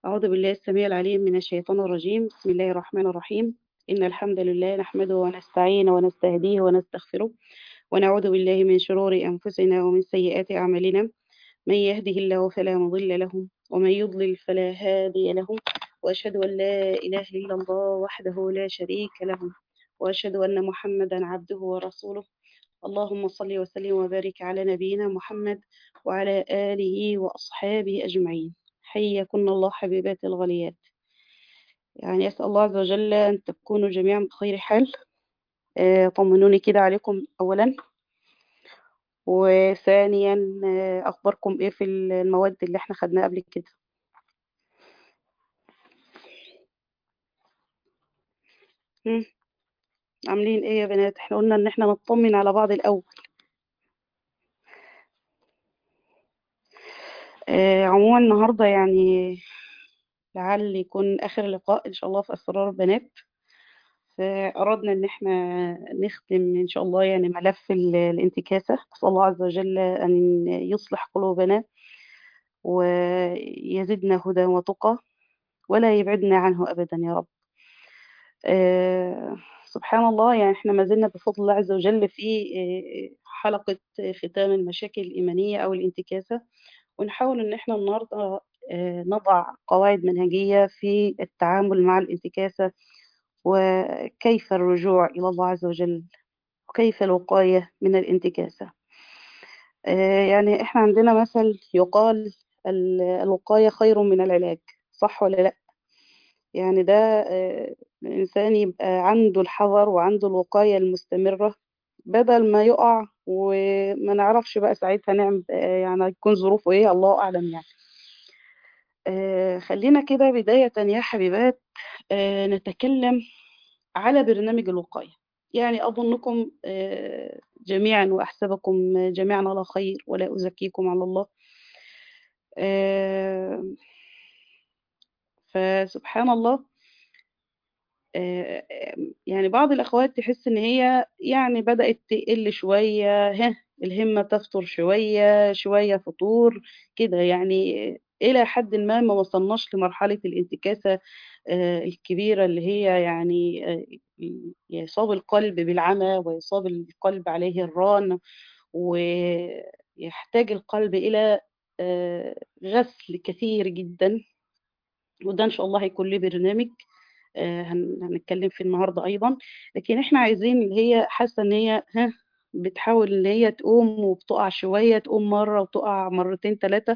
أعوذ بالله السميع العليم من الشيطان الرجيم بسم الله الرحمن الرحيم إن الحمد لله نحمده ونستعين ونستهديه ونستغفره ونعوذ بالله من شرور أنفسنا ومن سيئات أعمالنا من يهده الله فلا مضل له ومن يضلل فلا هادي له وأشهد أن لا إله إلا الله وحده لا شريك له وأشهد أن محمدا عبده ورسوله اللهم صل وسلم وبارك على نبينا محمد وعلى آله وأصحابه أجمعين حياكن الله حبيبات الغاليات يعني أسأل الله عز وجل أن تكونوا جميعا بخير حال آه، طمنوني كده عليكم أولا وثانيا آه، أخباركم إيه في المواد اللي احنا خدناها قبل كده مم. عاملين إيه يا بنات احنا قلنا إن احنا نطمن على بعض الأول آه، عموما النهاردة يعني لعل يكون آخر لقاء إن شاء الله في أسرار البنات فأردنا إن احنا نختم إن شاء الله يعني ملف ال- الانتكاسة أسأل الله عز وجل أن يصلح قلوبنا ويزدنا هدى وتقى ولا يبعدنا عنه أبدا يا رب آه، سبحان الله يعني احنا ما زلنا بفضل الله عز وجل في آه، حلقة ختام المشاكل الإيمانية أو الانتكاسة ونحاول إن احنا النهاردة آه، نضع قواعد منهجية في التعامل مع الانتكاسة وكيف الرجوع إلى الله عز وجل وكيف الوقاية من الانتكاسة آه، يعني احنا عندنا مثل يقال ال- الوقاية خير من العلاج صح ولا لا يعني ده آه، الإنسان يبقى عنده الحذر وعنده الوقاية المستمرة بدل ما يقع وما نعرفش بقى ساعتها نعمل آه، يعني يكون ظروفه ايه الله أعلم يعني آه، خلينا كده بداية يا حبيبات آه، نتكلم على برنامج الوقاية يعني أظنكم آه، جميعا وأحسبكم جميعا على خير ولا أزكيكم على الله آه، فسبحان الله آه، آه، يعني بعض الأخوات تحس إن هي يعني بدأت تقل شوية ها الهمة تفطر شوية شوية فطور كده يعني إلى حد ما ما وصلناش لمرحلة الانتكاسة آه، الكبيرة اللي هي يعني آه، يصاب القلب بالعمى ويصاب القلب عليه الران ويحتاج القلب إلى آه، غسل كثير جدا وده إن شاء الله هيكون له برنامج آه، هن- هنتكلم فيه النهارده أيضا لكن إحنا عايزين اللي هي حاسة إن هي ها بتحاول إن هي تقوم وبتقع شوية تقوم مرة وتقع مرتين ثلاثة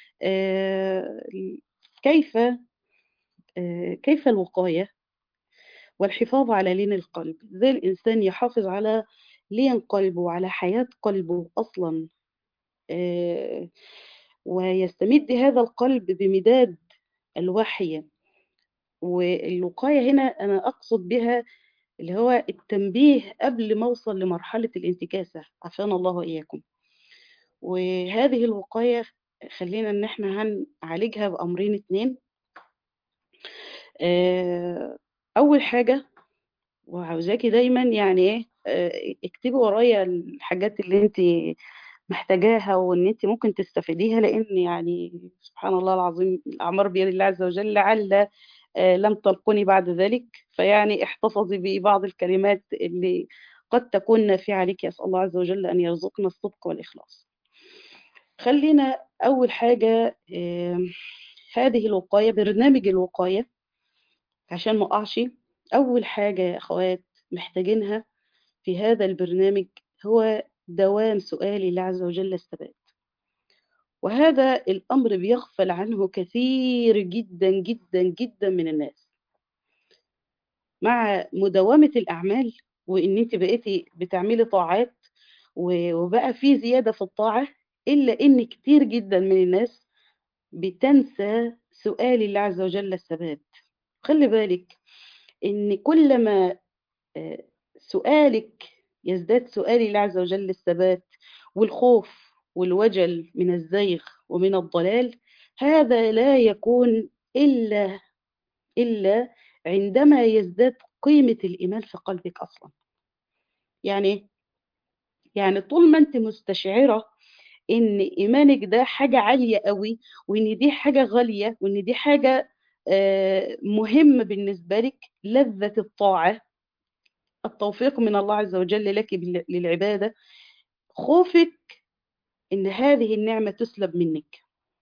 كيف آه، كيف الوقاية والحفاظ على لين القلب ازاي الإنسان يحافظ على لين قلبه وعلى حياة قلبه أصلا آه، ويستمد هذا القلب بمداد الوحي والوقاية هنا أنا أقصد بها اللي هو التنبيه قبل ما أوصل لمرحلة الانتكاسة عافانا الله وإياكم وهذه الوقاية خلينا إن احنا هنعالجها بأمرين اتنين آه، أول حاجة وعاوزاكي دايما يعني ايه آه، اكتبي ورايا الحاجات اللي انت محتاجاها وان انت ممكن تستفيديها لان يعني سبحان الله العظيم الاعمار بيد الله عز وجل لعل آه، لم تلقني بعد ذلك فيعني احتفظي ببعض الكلمات اللي قد تكون نافعة لك أسأل الله عز وجل أن يرزقنا الصدق والإخلاص خلينا أول حاجة آه، هذه الوقاية برنامج الوقاية عشان ما أقعش أول حاجة يا أخوات محتاجينها في هذا البرنامج هو دوام سؤال الله عز وجل الثبات وهذا الأمر بيغفل عنه كثير جدا جدا جدا من الناس مع مداومة الأعمال وإن أنت بقيتي بتعملي طاعات و- وبقى في زيادة في الطاعة إلا إن كتير جدا من الناس بتنسى سؤال الله عز وجل الثبات خلي بالك إن كلما آه، سؤالك يزداد سؤال الله عز وجل الثبات والخوف والوجل من الزيغ ومن الضلال هذا لا يكون إلا إلا عندما يزداد قيمة الإيمان في قلبك أصلا يعني يعني طول ما أنت مستشعرة ان ايمانك ده حاجة عالية قوي وان دي حاجة غالية وان دي حاجة آه، مهمة بالنسبة لك لذة الطاعة التوفيق من الله عز وجل لك بال- للعبادة خوفك ان هذه النعمة تسلب منك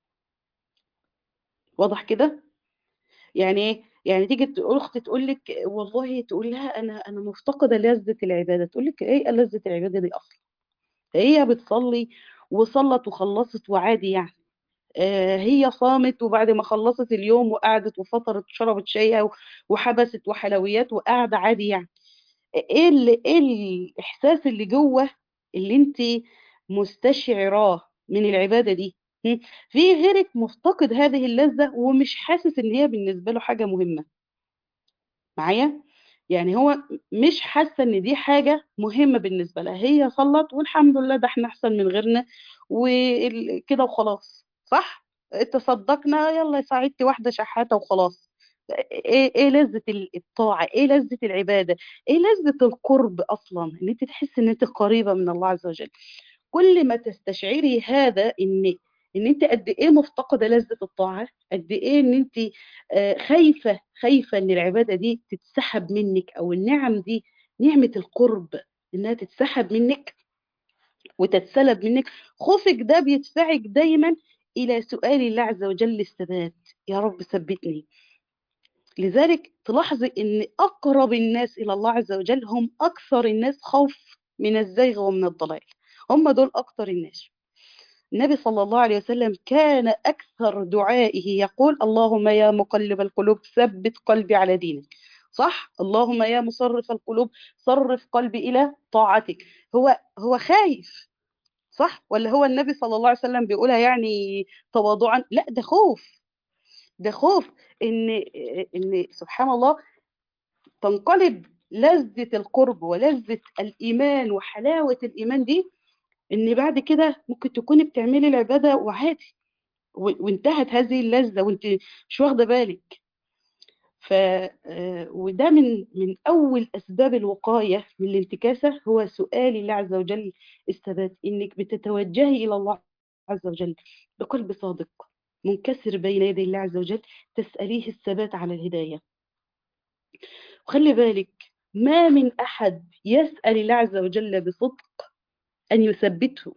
واضح كده يعني ايه يعني تيجي تقول اختي تقول لك والله تقول لها انا انا مفتقده لذة العباده تقول لك ايه لذة العباده دي اصلا هي بتصلي وصلت وخلصت وعادي يعني آه، هي صامت وبعد ما خلصت اليوم وقعدت وفطرت وشربت شاي وحبست وحلويات وقاعده عادي يعني ايه اللي ايه الاحساس اللي جوه اللي انت مستشعراه من العباده دي م? في غيرك مفتقد هذه اللذه ومش حاسس ان هي بالنسبه له حاجه مهمه معايا يعني هو مش حاسه ان دي حاجه مهمه بالنسبه لها هي صلت والحمد لله ده احنا احسن من غيرنا وكده وخلاص صح تصدقنا يلا ساعدتي واحده شحاته وخلاص ايه ايه لذة الطاعة ايه لذة العبادة ايه لذة القرب اصلا ان انت تحسي ان انت قريبة من الله عز وجل كل ما تستشعري هذا ان ان انت قد ايه مفتقده لذة الطاعه قد ايه ان انت آه، خايفه خايفه ان العباده دي تتسحب منك او النعم دي نعمه القرب انها تتسحب منك وتتسلب منك خوفك ده بيدفعك دايما الى سؤال الله عز وجل الثبات يا رب ثبتني لذلك تلاحظي ان اقرب الناس الى الله عز وجل هم اكثر الناس خوف من الزيغ ومن الضلال هم دول اكثر الناس النبي صلى الله عليه وسلم كان أكثر دعائه يقول اللهم يا مقلب القلوب ثبت قلبي على دينك صح اللهم يا مصرف القلوب صرف قلبي إلى طاعتك هو هو خايف صح ولا هو النبي صلى الله عليه وسلم بيقولها يعني تواضعا لا ده خوف ده خوف ان ان سبحان الله تنقلب لذة القرب ولذة الإيمان وحلاوة الإيمان دي ان بعد كده ممكن تكوني بتعملي العباده وعادي و- وانتهت هذه اللذه وانت مش واخده بالك ف آه، وده من من اول اسباب الوقايه من الانتكاسه هو سؤال الله عز وجل الثبات انك بتتوجهي الى الله عز وجل بقلب صادق منكسر بين يدي الله عز وجل تساليه الثبات على الهدايه وخلي بالك ما من احد يسال الله عز وجل بصدق ان يثبته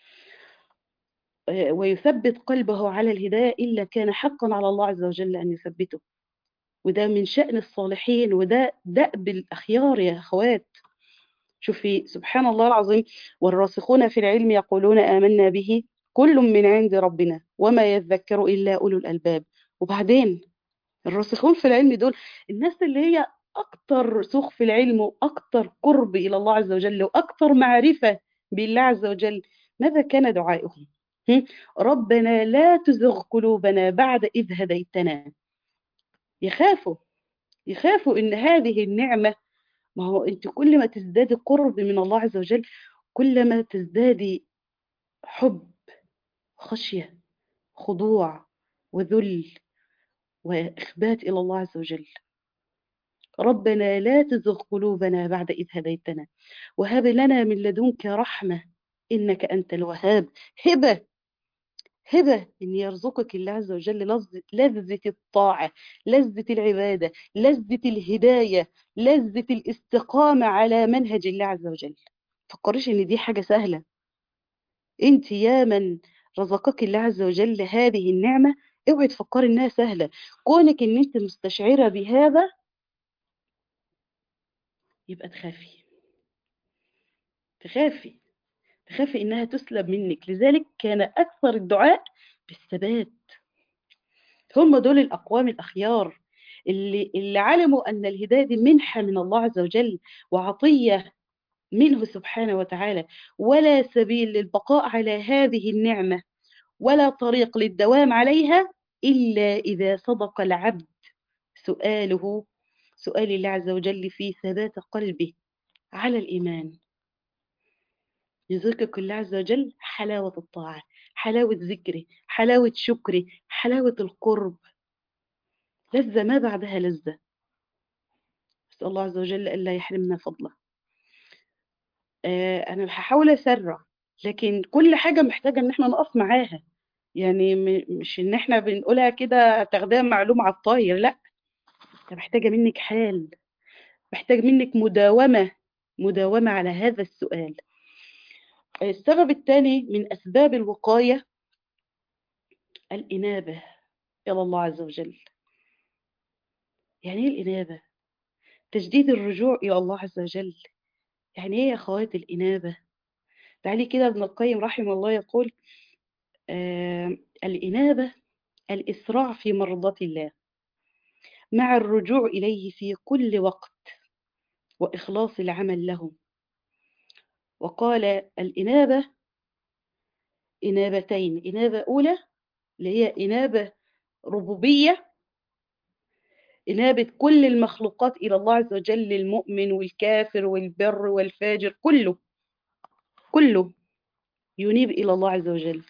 ويثبت قلبه على الهداية إلا كان حقا على الله عز وجل أن يثبته وده من شأن الصالحين وده دأب الأخيار يا أخوات شوفي سبحان الله العظيم والراسخون في العلم يقولون آمنا به كل من عند ربنا وما يذكر إلا أولو الألباب وبعدين الراسخون في العلم دول الناس اللي هي أكتر رسوخ في العلم وأكتر قرب إلى الله عز وجل وأكتر معرفة بالله عز وجل ماذا كان دعائهم هم؟ ربنا لا تزغ قلوبنا بعد إذ هديتنا يخافوا يخافوا إن هذه النعمة ما هو أنت كل ما تزدادي قرب من الله عز وجل كل ما تزدادي حب خشية خضوع وذل وإخبات إلى الله عز وجل ربنا لا تزغ قلوبنا بعد إذ هديتنا وهب لنا من لدنك رحمة إنك أنت الوهاب هبة هبة إن يرزقك الله عز وجل لذ- لذة الطاعة لذة العبادة لذة الهداية لذة الاستقامة على منهج الله عز وجل فكريش إن دي حاجة سهلة أنت يا من رزقك الله عز وجل هذه النعمة اوعي تفكري إنها سهلة كونك إن أنت مستشعرة بهذا يبقى تخافي تخافي تخافي إنها تسلب منك لذلك كان أكثر الدعاء بالثبات هم دول الأقوام الأخيار اللي, اللي علموا أن الهداية دي منحة من الله عز وجل وعطية منه سبحانه وتعالى ولا سبيل للبقاء على هذه النعمة ولا طريق للدوام عليها إلا إذا صدق العبد سؤاله سؤال الله عز وجل في ثبات قلبه على الإيمان يرزقك الله عز وجل حلاوة الطاعة حلاوة ذكره حلاوة شكره حلاوة القرب لذة ما بعدها لذة نسأل الله عز وجل ألا يحرمنا فضله آه أنا هحاول أسرع لكن كل حاجة محتاجة ان احنا نقف معاها يعني م- مش ان احنا بنقولها كده تغذية معلومة على الطاير لا ده محتاجة منك حال محتاج منك مداومة مداومة على هذا السؤال السبب الثاني من أسباب الوقاية الإنابة إلى الله عز وجل يعني إيه الإنابة؟ تجديد الرجوع إلى الله عز وجل يعني إيه يا أخوات الإنابة؟ تعالي كده ابن القيم رحمه الله يقول آه الإنابة الإسراع في مرضاة الله مع الرجوع إليه في كل وقت وإخلاص العمل له وقال الإنابة إنابتين إنابة أولى اللي هي إنابة ربوبية إنابة كل المخلوقات إلى الله عز وجل المؤمن والكافر والبر والفاجر كله كله ينيب إلى الله عز وجل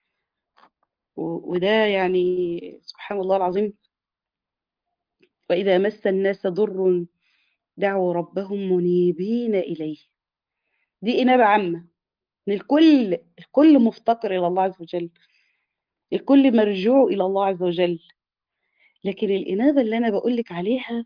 و- وده يعني سبحان الله العظيم وإذا مس الناس ضر دعوا ربهم منيبين إليه دي إنابة عامة إن الكل الكل مفتقر إلى الله عز وجل الكل مرجوع إلى الله عز وجل لكن الإنابة اللي أنا بقولك عليها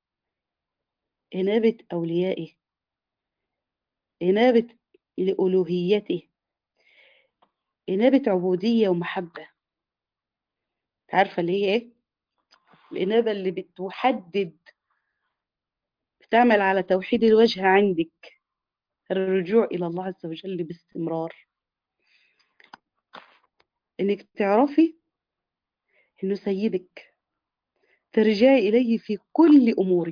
إنابة أوليائه إنابة لألوهيته إنابة عبودية ومحبة عارفة اللي هي إيه؟ الإنابة اللي بتحدد بتعمل على توحيد الوجه عندك الرجوع إلى الله عز وجل باستمرار إنك تعرفي إنه سيدك ترجعي إليه في كل أمورك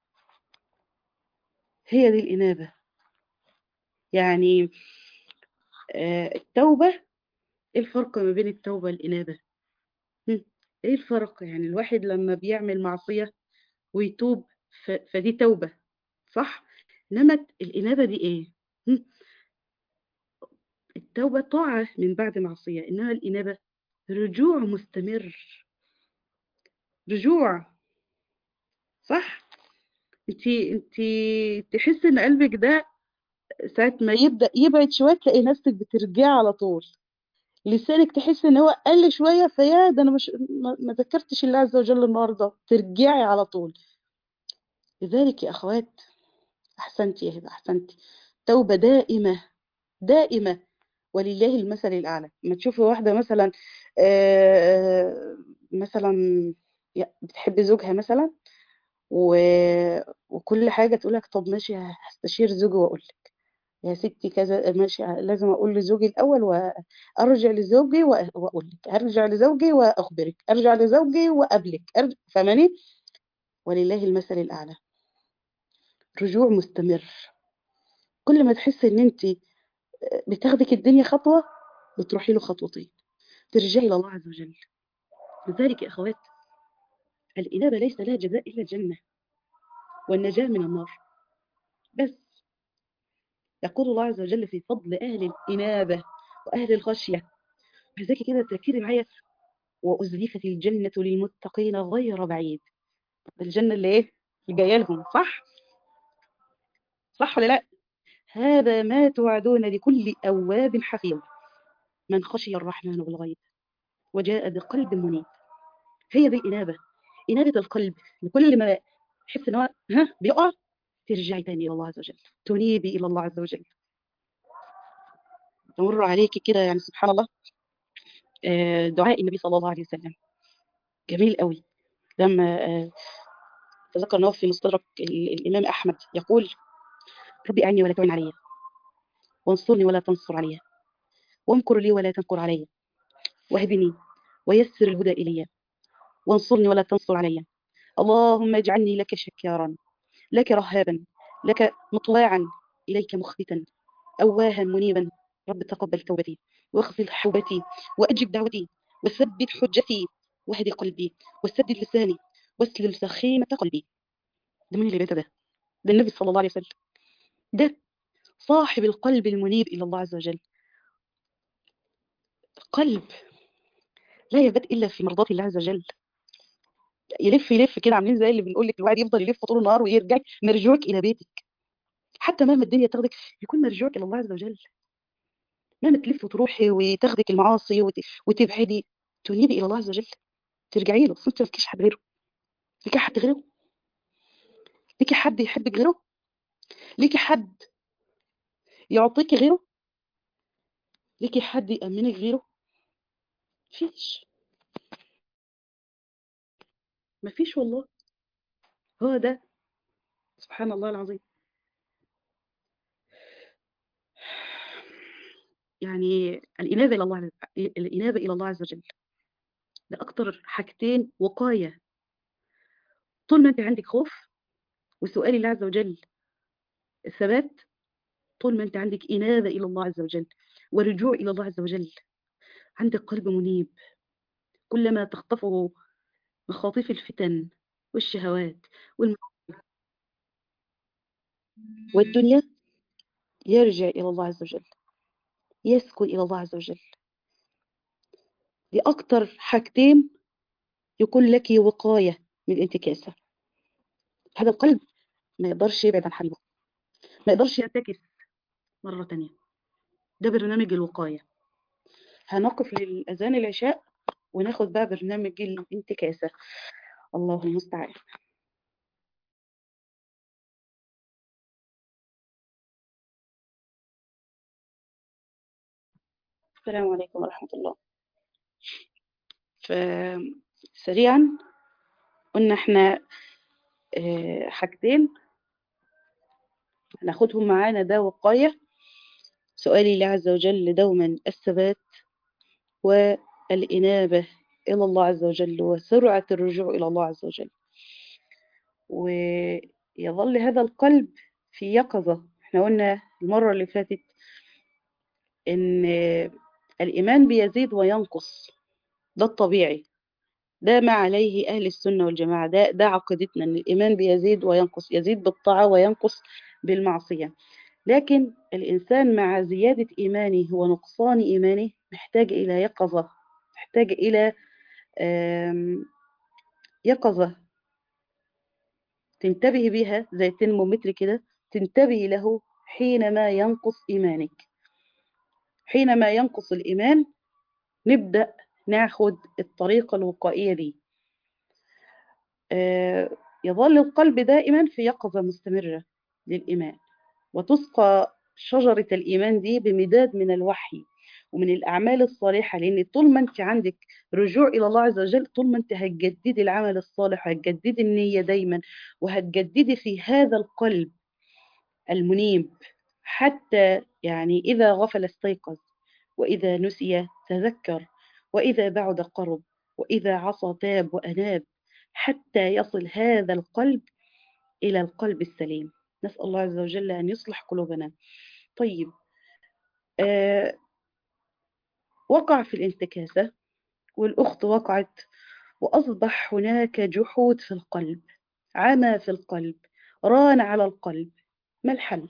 هي دي الإنابة يعني آه، التوبة إيه الفرق ما بين التوبة والإنابة هم، إيه الفرق يعني الواحد لما بيعمل معصية ويتوب ف- فدي توبة صح إنما الإنابة دي إيه هم، التوبة طاعة من بعد معصية إنما الإنابة رجوع مستمر رجوع صح انتي انتي تحس ان قلبك ده ساعة ما يبدأ يبعد شوية تلاقي نفسك بترجعي على طول لسانك تحس ان هو قل شوية فيا ده انا مش ما ما ذكرتش الله عز وجل النهارده ترجعي على طول لذلك يا اخوات احسنتي يا هبه احسنتي توبة دائمة دائمة ولله المثل الأعلى ما تشوفي واحدة مثلا آه، مثلا يا- بتحب زوجها مثلا و... وكل حاجة تقولك طب ماشي هستشير زوجي وأقول لك يا ستي كذا ماشي لازم أقول لزوجي الأول وأرجع لزوجي وأ- وأقول لك أرجع لزوجي وأخبرك أرجع لزوجي وأقابلك أرجع فاهماني ولله المثل الأعلى رجوع مستمر كل ما تحسي إن أنت بتاخدك الدنيا خطوة بتروحي له خطوتين ترجعي إلى الله عز وجل لذلك يا أخوات الإنابة ليس لها جزاء إلا الجنة والنجاة من النار بس يقول الله عز وجل في فضل أهل الإنابة وأهل الخشية عايزاكي كده تركزي معايا وأزلفت الجنة للمتقين غير بعيد الجنة اللي إيه؟ اللي جاية لهم صح؟ صح ولا لا؟ هذا ما توعدون لكل أواب حفيظ من خشي الرحمن بالغيب وجاء بقلب منيب هي دي الإنابة إنابة القلب لكل ما تحس إن هو ها بيقع ترجعي تاني إلى الله عز وجل تنيبي إلى الله عز وجل تمر عليكي كده يعني سبحان الله آه، دعاء النبي صلى الله عليه وسلم جميل قوي لما آه، تذكر ان هو في مستدرك ال- الامام احمد يقول ربي اعني ولا تعن علي وانصرني ولا تنصر علي وامكر لي ولا تمكر علي واهدني ويسر الهدى الي وانصرني ولا تنصر علي اللهم اجعلني لك شكارا لك رهابا لك مطواعا اليك مخبتا اواها منيبا رب تقبل توبتي واغفر حوبتي واجب دعوتي وثبت حجتي واهد قلبي وسدد لساني واسلل سخيمة قلبي ده مين اللي بيت ده ده النبي صلى الله عليه وسلم ده صاحب القلب المنيب إلى الله عز وجل قلب لا يبات إلا في مرضاة الله عز وجل يلف يلف كده عاملين زي اللي بنقول لك الواحد يفضل يلف طول النهار ويرجع مرجوعك إلى بيتك حتى مهما الدنيا تاخدك يكون مرجوعك إلى الله عز وجل مهما تلف وتروحي وتاخدك المعاصي وت... وتبعدي تنيبي الى الله عز وجل ترجعي له انت مالكيش حد غيره ليكي حد غيره ليكي حد يحبك غيره ليكي حد يعطيكي غيره ليكي حد يأمنك غيره مفيش مفيش والله هو ده سبحان الله العظيم يعني الإنابة إلى الله الإنابة إلى الله عز وجل ده أكتر حاجتين وقاية طول ما أنت عندك خوف وسؤال الله عز وجل الثبات طول ما أنت عندك إنابة إلى الله عز وجل ورجوع إلى الله عز وجل عندك قلب منيب كلما تخطفه مخاطيف الفتن والشهوات والم... والدنيا يرجع إلى الله عز وجل يسكن إلى الله عز وجل دي أكتر حاجتين يكون لك وقاية من الانتكاسة هذا القلب ما يقدرش يبعد عن حلبه ما يقدرش ينتكس مرة تانية ده برنامج الوقاية هنقف للأذان العشاء وناخد بقى برنامج الانتكاسة الله المستعان السلام عليكم ورحمة الله فسريعا قلنا احنا اه حاجتين هناخدهم معانا ده وقاية سؤال الله عز وجل دوما الثبات والإنابة إلى الله عز وجل وسرعة الرجوع إلى الله عز وجل ويظل هذا القلب في يقظة احنا قلنا المرة اللي فاتت إن الإيمان بيزيد وينقص ده الطبيعي ده ما عليه أهل السنة والجماعة ده, ده عقيدتنا أن الإيمان بيزيد وينقص يزيد بالطاعة وينقص بالمعصية لكن الإنسان مع زيادة إيمانه ونقصان إيمانه محتاج إلى يقظة محتاج إلى يقظة تنتبه بها زي الترمومتر كده تنتبه له حينما ينقص إيمانك حينما ينقص الإيمان نبدأ ناخد الطريقة الوقائية دي آه يظل القلب دائما في يقظة مستمرة للإيمان وتسقى شجرة الإيمان دي بمداد من الوحي ومن الأعمال الصالحة لأن طول ما أنت عندك رجوع إلى الله عز وجل طول ما أنت هتجددي العمل الصالح وهتجددي النية دايما وهتجددي في هذا القلب المنيب حتى يعني إذا غفل استيقظ وإذا نسي تذكر وإذا بعد قرب وإذا عصى تاب وأناب حتى يصل هذا القلب إلى القلب السليم نسأل الله عز وجل أن يصلح قلوبنا طيب آه وقع في الانتكاسة والأخت وقعت وأصبح هناك جحود في القلب عمى في القلب ران على القلب ما الحل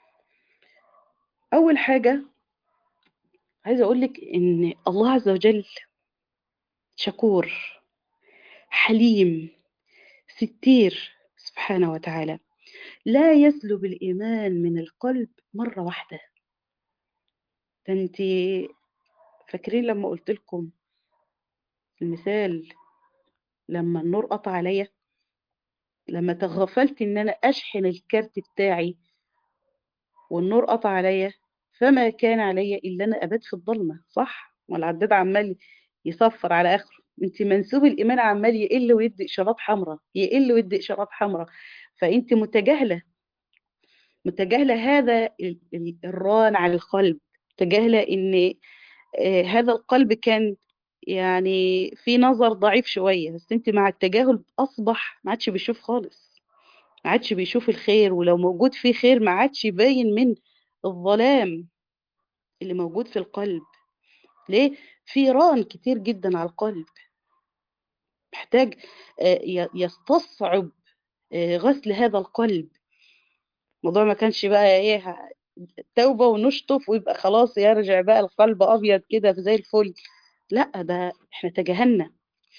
أول حاجة عايزة أقولك إن الله عز وجل شكور حليم ستير سبحانه وتعالى لا يسلب الإيمان من القلب مرة واحدة ده انت فاكرين لما قلت لكم المثال لما النور قطع عليا لما تغفلت ان انا اشحن الكارت بتاعي والنور قطع عليا فما كان عليا الا انا ابات في الضلمه صح والعداد عمال يصفر على اخره انت منسوب الايمان عمال يقل ويدي اشارات حمراء يقل ويدي اشارات حمراء فانت متجاهله متجاهله هذا الران على القلب متجاهله ان هذا القلب كان يعني في نظر ضعيف شويه بس انت مع التجاهل اصبح ما عادش بيشوف خالص ما عادش بيشوف الخير ولو موجود فيه خير ما عادش باين من الظلام اللي موجود في القلب ليه في ران كتير جدا على القلب محتاج يستصعب غسل هذا القلب الموضوع ما كانش بقى ايه توبة ونشطف ويبقى خلاص يرجع بقى القلب ابيض كده زي الفل لا ده احنا تجاهلنا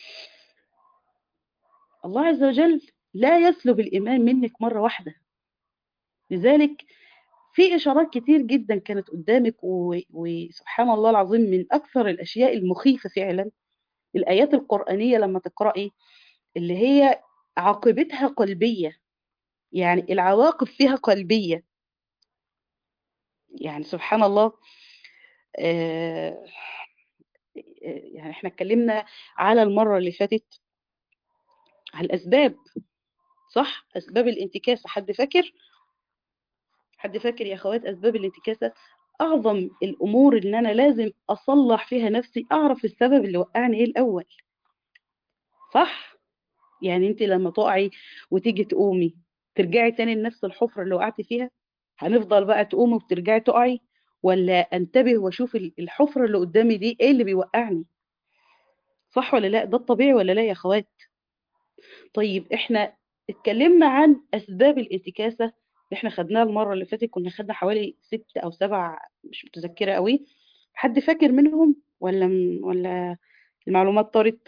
الله عز وجل لا يسلب الإيمان منك مرة واحدة لذلك في إشارات كتير جدا كانت قدامك و- وسبحان الله العظيم من أكثر الأشياء المخيفة فعلا الآيات القرآنية لما تقرأي اللي هي عاقبتها قلبية يعني العواقب فيها قلبية يعني سبحان الله آه، يعني احنا اتكلمنا على المرة اللي فاتت على الأسباب صح أسباب الانتكاسة حد فاكر حد فاكر يا أخوات أسباب الانتكاسة أعظم الأمور اللي أنا لازم أصلح فيها نفسي أعرف السبب اللي وقعني إيه الأول صح يعني أنت لما تقعي وتيجي تقومي ترجعي تاني لنفس الحفرة اللي وقعتي فيها هنفضل بقى تقومي وترجعي تقعي ولا انتبه واشوف ال- الحفرة اللي قدامي دي ايه اللي بيوقعني صح ولا لا ده الطبيعي ولا لا يا اخوات طيب احنا اتكلمنا عن اسباب الانتكاسة اللي احنا خدناها المرة اللي فاتت كنا خدنا حوالي ست او سبع مش متذكرة قوي حد فاكر منهم ولا ولا المعلومات طارت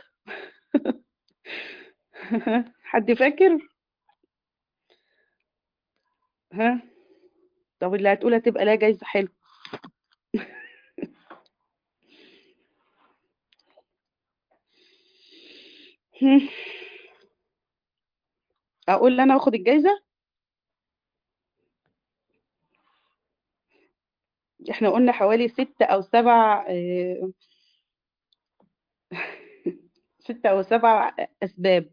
حد فاكر ها طب اللي هتقولها تبقى لها جايزة حلو اقول انا واخد الجايزة احنا قلنا حوالي ست او سبع آه، ست او سبع اسباب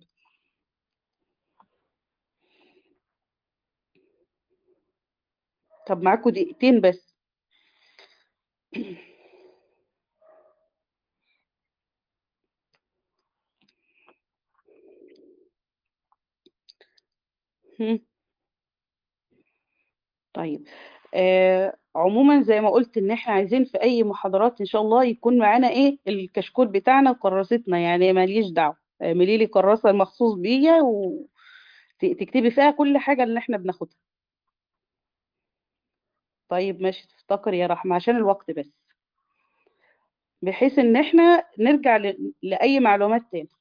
طب معاكم دقيقتين بس هم. طيب آه عموما زي ما قلت ان احنا عايزين في اي محاضرات ان شاء الله يكون معانا ايه الكشكول بتاعنا وكراستنا يعني ماليش دعوه اعملي لي كراسه مخصوص بيا وتكتبي فيها كل حاجه اللي احنا بناخدها طيب ماشي تفتكر يا رحمه عشان الوقت بس بحيث ان احنا نرجع ل... لاي معلومات تاني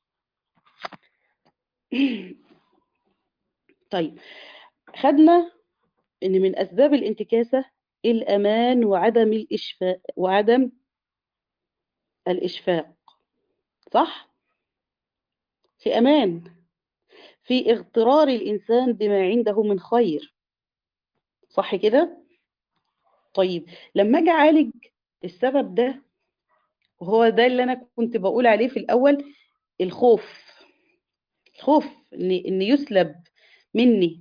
طيب خدنا ان من اسباب الانتكاسه الامان وعدم الاشفاء وعدم الاشفاق صح في امان في اغترار الانسان بما عنده من خير صح كده طيب لما اجي اعالج السبب ده وهو ده اللي انا كنت بقول عليه في الاول الخوف الخوف ان ان يسلب مني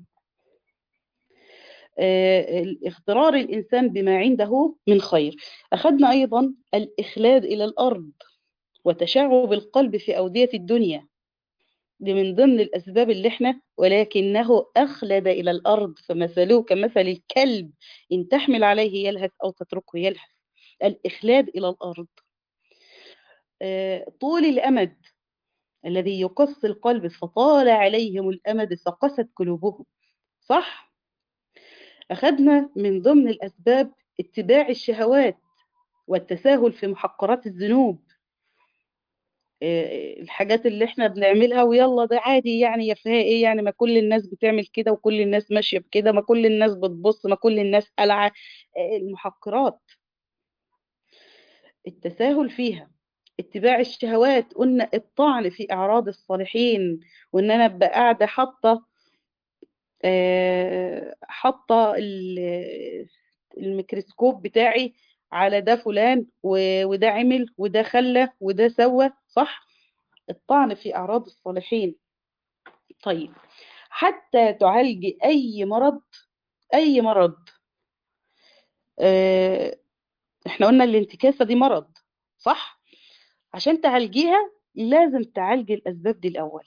آه، اغترار الانسان بما عنده من خير اخذنا ايضا الاخلاد الى الارض وتشعب القلب في اوديه الدنيا دي من ضمن الأسباب اللي احنا ولكنه أخلد إلى الأرض فمثله كمثل الكلب إن تحمل عليه يلهث أو تتركه يلهث الإخلاد إلى الأرض آه، طول الأمد الذي يقص القلب فطال عليهم الأمد فقست قلوبهم صح؟ أخذنا من ضمن الأسباب اتباع الشهوات والتساهل في محقرات الذنوب آه، الحاجات اللي احنا بنعملها ويلا ده عادي يعني يا فيها ايه يعني ما كل الناس بتعمل كده وكل الناس ماشية بكده ما كل الناس بتبص ما كل الناس قلعة آه، المحقرات التساهل فيها اتباع الشهوات قلنا الطعن في اعراض الصالحين وان انا ابقى قاعده حاطه آه، حاطه ال- الميكروسكوب بتاعي على ده فلان و- وده عمل وده خلى وده سوى صح الطعن في اعراض الصالحين طيب حتى تعالجي اي مرض اي مرض آه، احنا قلنا الانتكاسه دي مرض صح عشان تعالجيها لازم تعالجي الاسباب دي الاول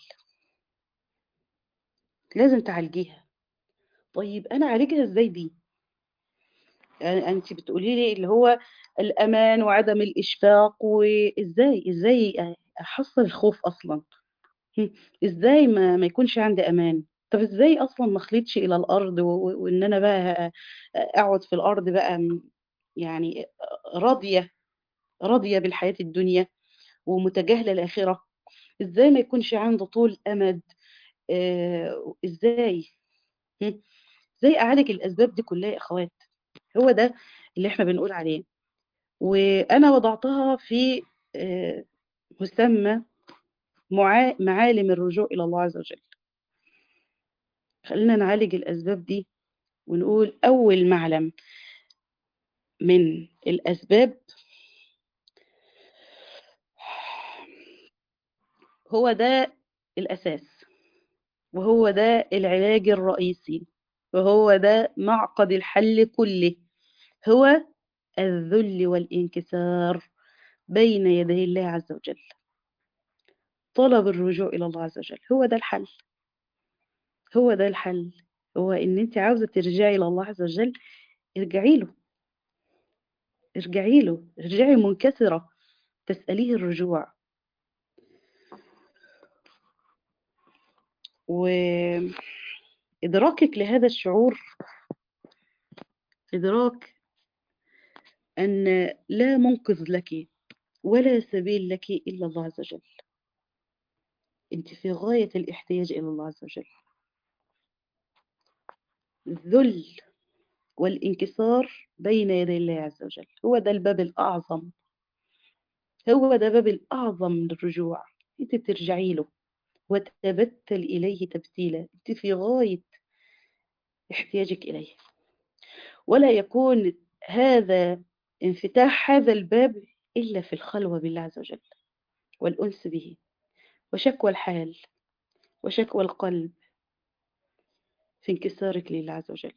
لازم تعالجيها طيب انا اعالجها ازاي دي يعني انت بتقولي لي اللي هو الامان وعدم الاشفاق وازاي ازاي احصل الخوف اصلا هم، ازاي ما ما يكونش عندي امان طب ازاي اصلا ما اخلدش الى الارض و- و- وان انا بقى اقعد في الارض بقى م- يعني راضيه راضيه بالحياه الدنيا ومتجاهله الاخره ازاي ما يكونش عندي طول امد آه، ازاي هم، ازاي اعالج الاسباب دي كلها يا اخوات هو ده اللي احنا بنقول عليه وأنا وضعتها في آه، مسمى معا- معالم الرجوع إلى الله عز وجل خلينا نعالج الأسباب دي ونقول أول معلم من الأسباب هو ده الأساس وهو ده العلاج الرئيسي وهو ده معقد الحل كله هو الذل والانكسار بين يدي الله عز وجل طلب الرجوع إلى الله عز وجل هو ده الحل هو ده الحل هو إن أنت عاوزة ترجعي إلى الله عز وجل ارجعي له ارجعي له ارجعي منكسرة تسأليه الرجوع وإدراكك لهذا الشعور إدراك أن لا منقذ لك ولا سبيل لك إلا الله عز وجل أنت في غاية الاحتياج إلى الله عز وجل الذل والانكسار بين يدي الله عز وجل هو ده الباب الأعظم هو ده باب الأعظم للرجوع أنت ترجعي له وتبتل إليه تبتيلا أنت في غاية احتياجك إليه ولا يكون هذا انفتاح هذا الباب إلا في الخلوة بالله عز وجل والأنس به وشكوى الحال وشكوى القلب في انكسارك لله عز وجل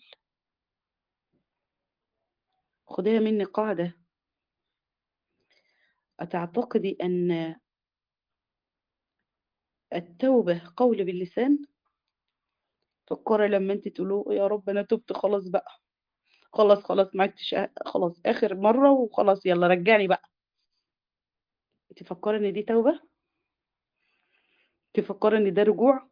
خديها مني قاعدة أتعتقدي أن التوبة قول باللسان فكري لما انت تقولوا يا رب انا تبت خلاص بقى خلاص خلاص ما عدتش أ- خلاص اخر مرة وخلاص يلا رجعني بقى تفكري ان دي توبة تفكري ان ده رجوع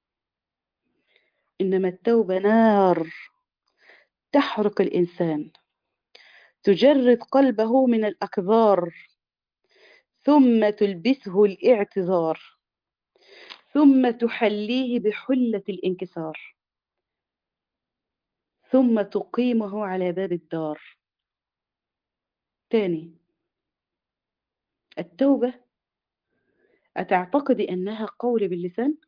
انما التوبة نار تحرق الانسان تجرد قلبه من الاكبار ثم تلبسه الاعتذار ثم تحليه بحلة الانكسار ثم تقيمه على باب الدار تاني التوبة أتعتقدي أنها قول باللسان؟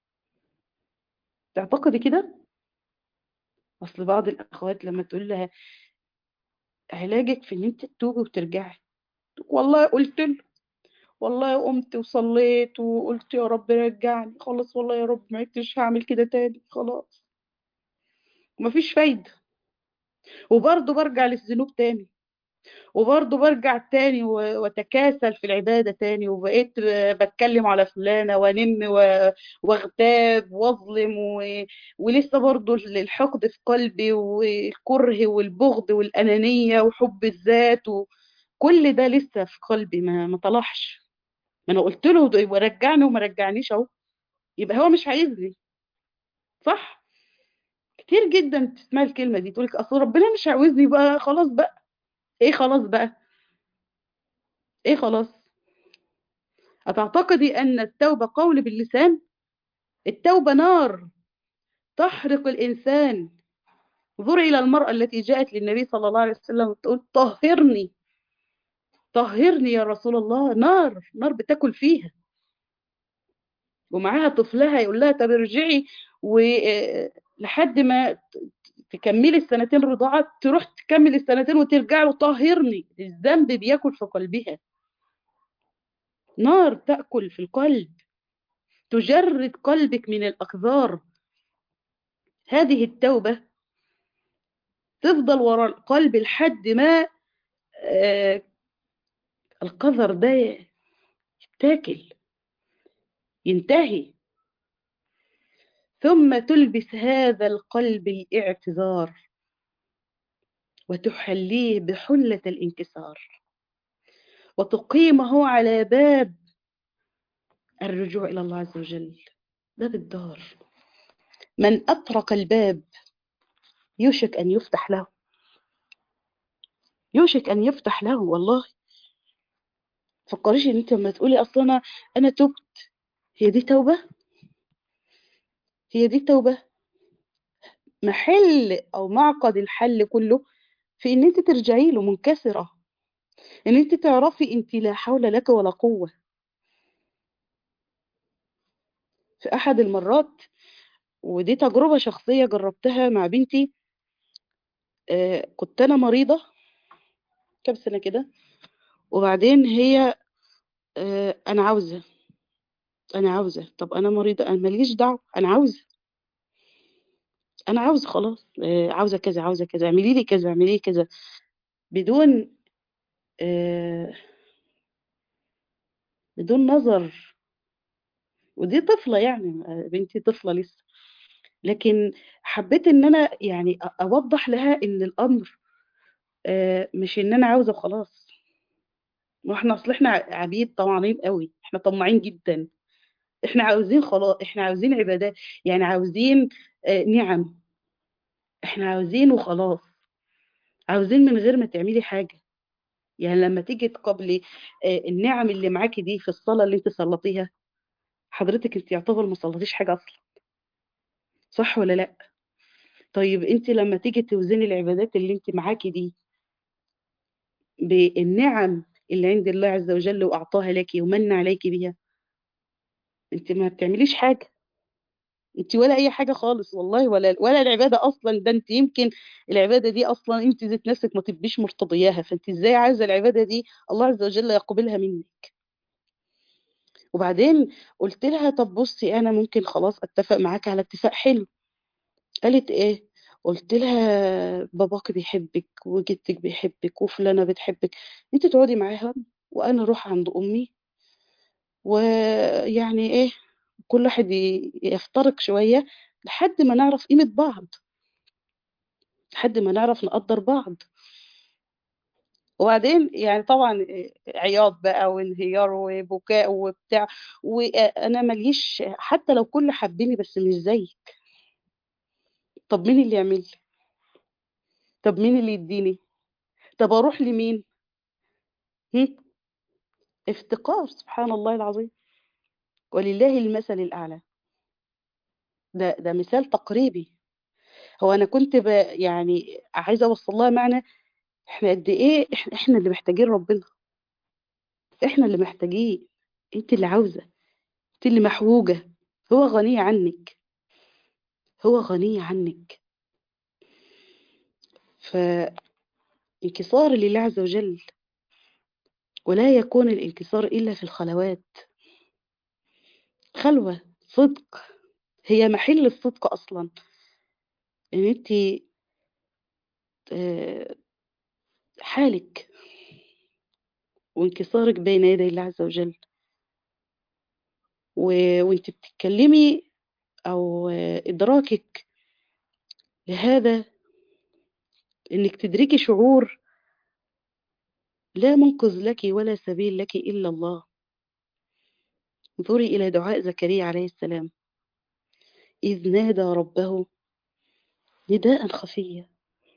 تعتقدي كده؟ أصل بعض الأخوات لما تقول لها علاجك في إن أنت تتوبي وترجعي والله قلت له والله قمت وصليت وقلت يا رب رجعني خلاص والله يا رب ما عدتش هعمل كده تاني خلاص ومفيش فايدة وبرضه برجع للذنوب تاني وبرضه برجع تاني و- واتكاسل في العبادة تاني وبقيت ب- بتكلم على فلانة وانم و- واغتاب واظلم و... ولسه برضه الحقد في قلبي والكره والبغض والأنانية وحب الذات وكل ده لسه في قلبي ما ما طلعش ما انا قلت له ده يبقى رجعني وما رجعنيش اهو يبقى هو مش عايزني صح كتير جدا تسمع الكلمة دي تقولك اصل ربنا مش عاوزني بقى خلاص بقى ايه خلاص بقى ايه خلاص أتعتقدي أن التوبة قول باللسان التوبة نار تحرق الإنسان انظري إلى المرأة التي جاءت للنبي صلى الله عليه وسلم وتقول طهرني طهرني يا رسول الله نار نار بتاكل فيها ومعاها طفلها يقول لها طب ارجعي ولحد ما ت- تكملي السنتين رضاعة تروح تكمل السنتين وترجع له طهرني الذنب بياكل في قلبها نار تأكل في القلب تجرد قلبك من الأقذار هذه التوبة تفضل وراء القلب لحد ما آه، القذر ده يتاكل ينتهي ثم تلبس هذا القلب الاعتذار وتحليه بحلة الانكسار وتقيمه على باب الرجوع إلى الله عز وجل باب الدار من أطرق الباب يوشك أن يفتح له يوشك أن يفتح له والله فكريش ان انت لما تقولي اصلا انا انا تبت هي دي توبة هي دي توبة محل او معقد الحل كله في ان انت ترجعي له منكسرة ان انت تعرفي انت لا حول لك ولا قوة في احد المرات ودي تجربة شخصية جربتها مع بنتي آه كنت انا مريضة كام سنة كده وبعدين هي آه انا عاوزة انا عاوزة طب انا مريضة انا ماليش دعوة انا عاوزة انا عاوزة خلاص آه عاوزة كذا عاوزة كذا اعملي لي كذا اعملي لي كذا بدون آه بدون نظر ودي طفلة يعني آه، بنتي طفلة لسه لكن حبيت ان انا يعني أ- اوضح لها ان الامر آه، مش ان انا عاوزة وخلاص واحنا اصل احنا ع- عبيد طمعانين قوي احنا طماعين جدا احنا عاوزين خلاص احنا عاوزين عبادات يعني عاوزين آه، نعم احنا عاوزين وخلاص عاوزين من غير ما تعملي حاجة يعني لما تيجي تقابلي آه، النعم اللي معاكي دي في الصلاة اللي انت صليتيها حضرتك انت يعتبر ما صليتيش حاجة اصلا صح ولا لا طيب انت لما تيجي توزني العبادات اللي انت معاكي دي بالنعم اللي عند الله عز وجل واعطاها لك ومن عليك بها انت ما بتعمليش حاجة انت ولا اي حاجة خالص والله ولا ولا العبادة اصلا ده انت يمكن العبادة دي اصلا انت ذات نفسك ما تبقيش مرتضياها فانت ازاي عايزة العبادة دي الله عز وجل يقبلها منك وبعدين قلت لها طب بصي انا ممكن خلاص اتفق معاك على اتفاق حلو قالت ايه قلت لها باباك بيحبك وجدتك بيحبك وفلانة بتحبك انت تقعدي معاها وانا اروح عند امي ويعني ايه كل واحد ي- يفترق شوية لحد ما نعرف قيمة بعض لحد ما نعرف نقدر بعض وبعدين يعني طبعا عياط بقى وانهيار وبكاء وبتاع وانا ماليش حتى لو كل حبني بس مش زيك طب مين اللي يعمل لي طب مين اللي يديني طب اروح لمين هم؟ افتقار سبحان الله العظيم ولله المثل الاعلى ده ده مثال تقريبي هو انا كنت ب يعني عايزه اوصل لها معنى احنا قد ايه احنا, احنا اللي محتاجين ربنا احنا اللي محتاجين انت اللي عاوزه انت اللي محوجه هو غني عنك هو غني عنك فانكسار لله عز وجل ولا يكون الانكسار الا في الخلوات خلوه صدق هي محل الصدق اصلا ان انت آه، حالك وانكسارك بين يدي الله عز وجل و... وانت بتتكلمي او آه، ادراكك لهذا انك تدركي شعور لا منقذ لك ولا سبيل لك الا الله انظري الى دعاء زكريا عليه السلام اذ نادى ربه نداء خفيا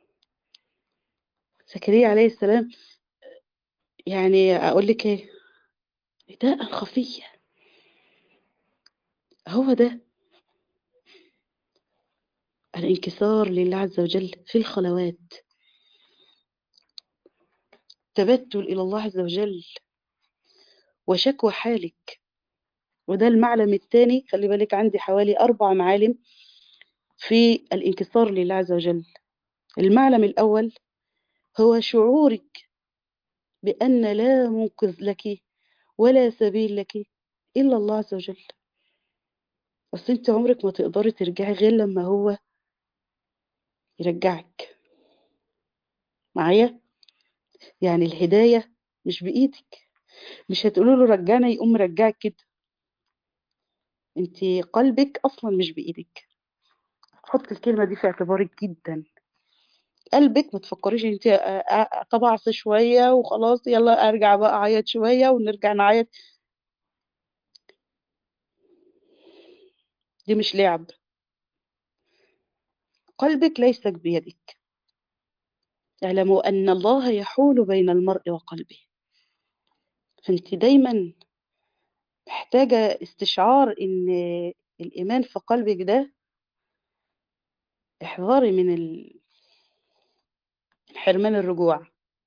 زكريا عليه السلام يعني اقول لك ايه نداء خفيا هو ده الانكسار لله عز وجل في الخلوات تبتل الى الله عز وجل وشكوى حالك وده المعلم الثاني خلي بالك عندي حوالي أربع معالم في الانكسار لله عز وجل المعلم الأول هو شعورك بأن لا منقذ لك ولا سبيل لك إلا الله عز وجل بس انت عمرك ما تقدري ترجعي غير لما هو يرجعك معايا يعني الهداية مش بإيدك مش هتقولوا له رجعنا يقوم رجعك كده انت قلبك أصلا مش بإيدك حط الكلمة دي في اعتبارك جدا قلبك ما تفكريش انت طبعت شوية وخلاص يلا ارجع بقى اعيط شوية ونرجع نعيط دي مش لعب قلبك ليس بيدك اعلموا أن الله يحول بين المرء وقلبه فانت دايما محتاجة استشعار ان الإيمان في قلبك ده احذري من ال... حرمان الرجوع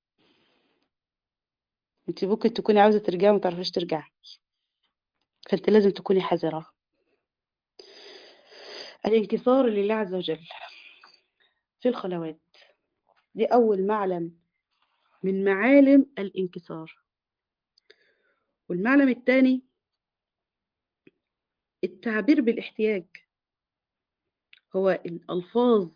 انت ممكن تكوني عاوزة ترجعي وما تعرفيش ترجعي فانت لازم تكوني حذرة الانكسار لله عز وجل في الخلوات دي أول معلم من معالم الانكسار والمعلم الثاني التعبير بالاحتياج هو الألفاظ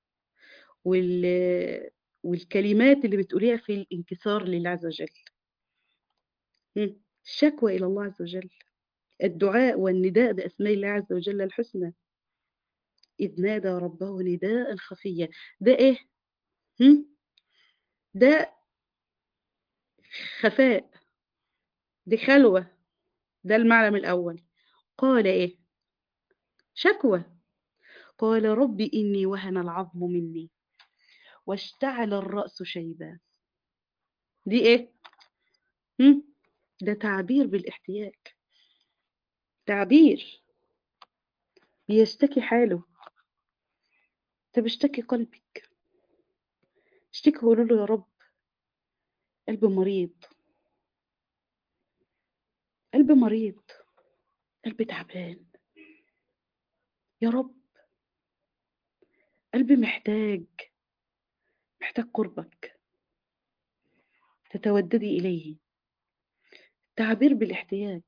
وال والكلمات اللي بتقوليها في الانكسار لله عز وجل مم. الشكوى إلى الله عز وجل الدعاء والنداء بأسماء الله عز وجل الحسنى إذ نادى ربه نداء خفيا ده إيه؟ هم؟ ده خفاء دي خلوة ده المعلم الأول قال إيه؟ شكوى قال رب إني وهن العظم مني واشتعل الرأس شيبا دي إيه؟ هم؟ ده تعبير بالاحتياج تعبير بيشتكي حاله طب اشتكي قلبك اشتكي قولوا له يا رب قلبي مريض قلبي مريض قلبي تعبان يا رب قلبي محتاج محتاج قربك تتوددي إليه تعبير بالاحتياج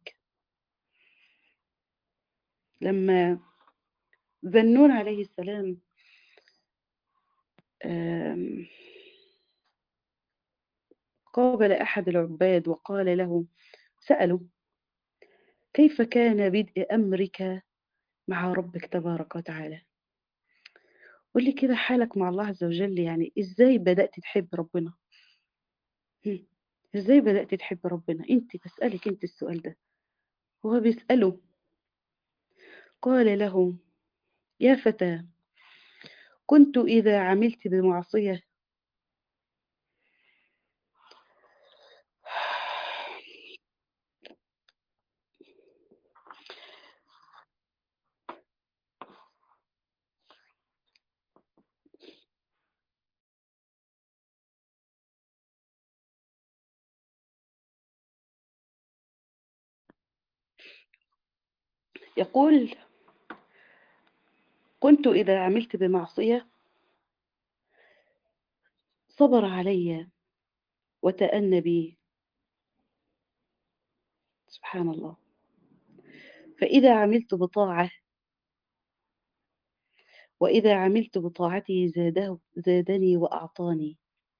لما ذنون عليه السلام آم، قابل أحد العباد وقال له سأله كيف كان بدء أمرك مع ربك تبارك وتعالى قول لي كده حالك مع الله عز وجل يعني إزاي بدأت تحب ربنا هم، إزاي بدأت تحب ربنا أنت بسألك أنت السؤال ده هو بيسأله قال له يا فتى كنت إذا عملت بمعصية يقول كنت إذا عملت بمعصية صبر علي وتأنى بي سبحان الله فإذا عملت بطاعة وإذا عملت بطاعته زاده زادني وأعطاني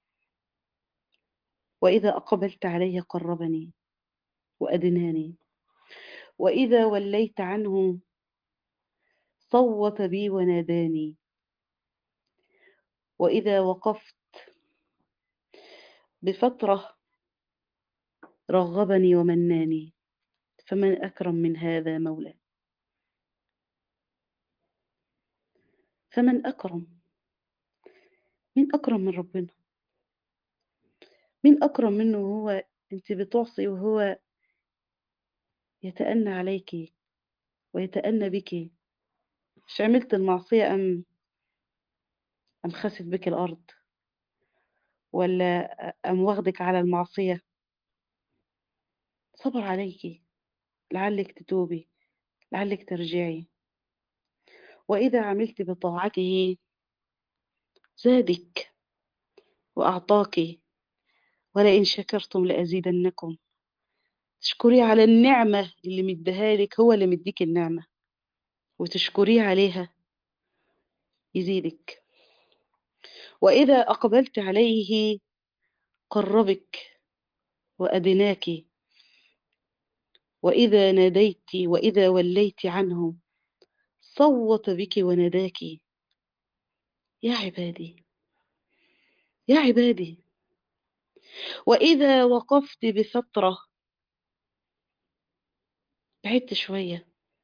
وإذا أقبلت عليه قربني وأدناني وإذا وليت عنه صوت بي وناداني وإذا وقفت بفترة رغبني ومناني فمن أكرم من هذا مولى فمن أكرم مين أكرم من ربنا مين أكرم منه هو أنت بتعصي وهو يتأنى عليك ويتأنى بك مش عملت المعصية أم أم خسف بك الأرض ولا أم واخدك على المعصية صبر عليك لعلك تتوبي لعلك ترجعي وإذا عملت بطاعته زادك وأعطاك ولئن شكرتم لأزيدنكم تشكري على النعمة اللي مديها لك هو اللي مديك النعمة وتشكريه عليها يزيدك وإذا أقبلت عليه قربك وأدناك وإذا ناديت وإذا وليت عنه صوت بك وناداك يا عبادي يا عبادي وإذا وقفت بفترة بعدت شوية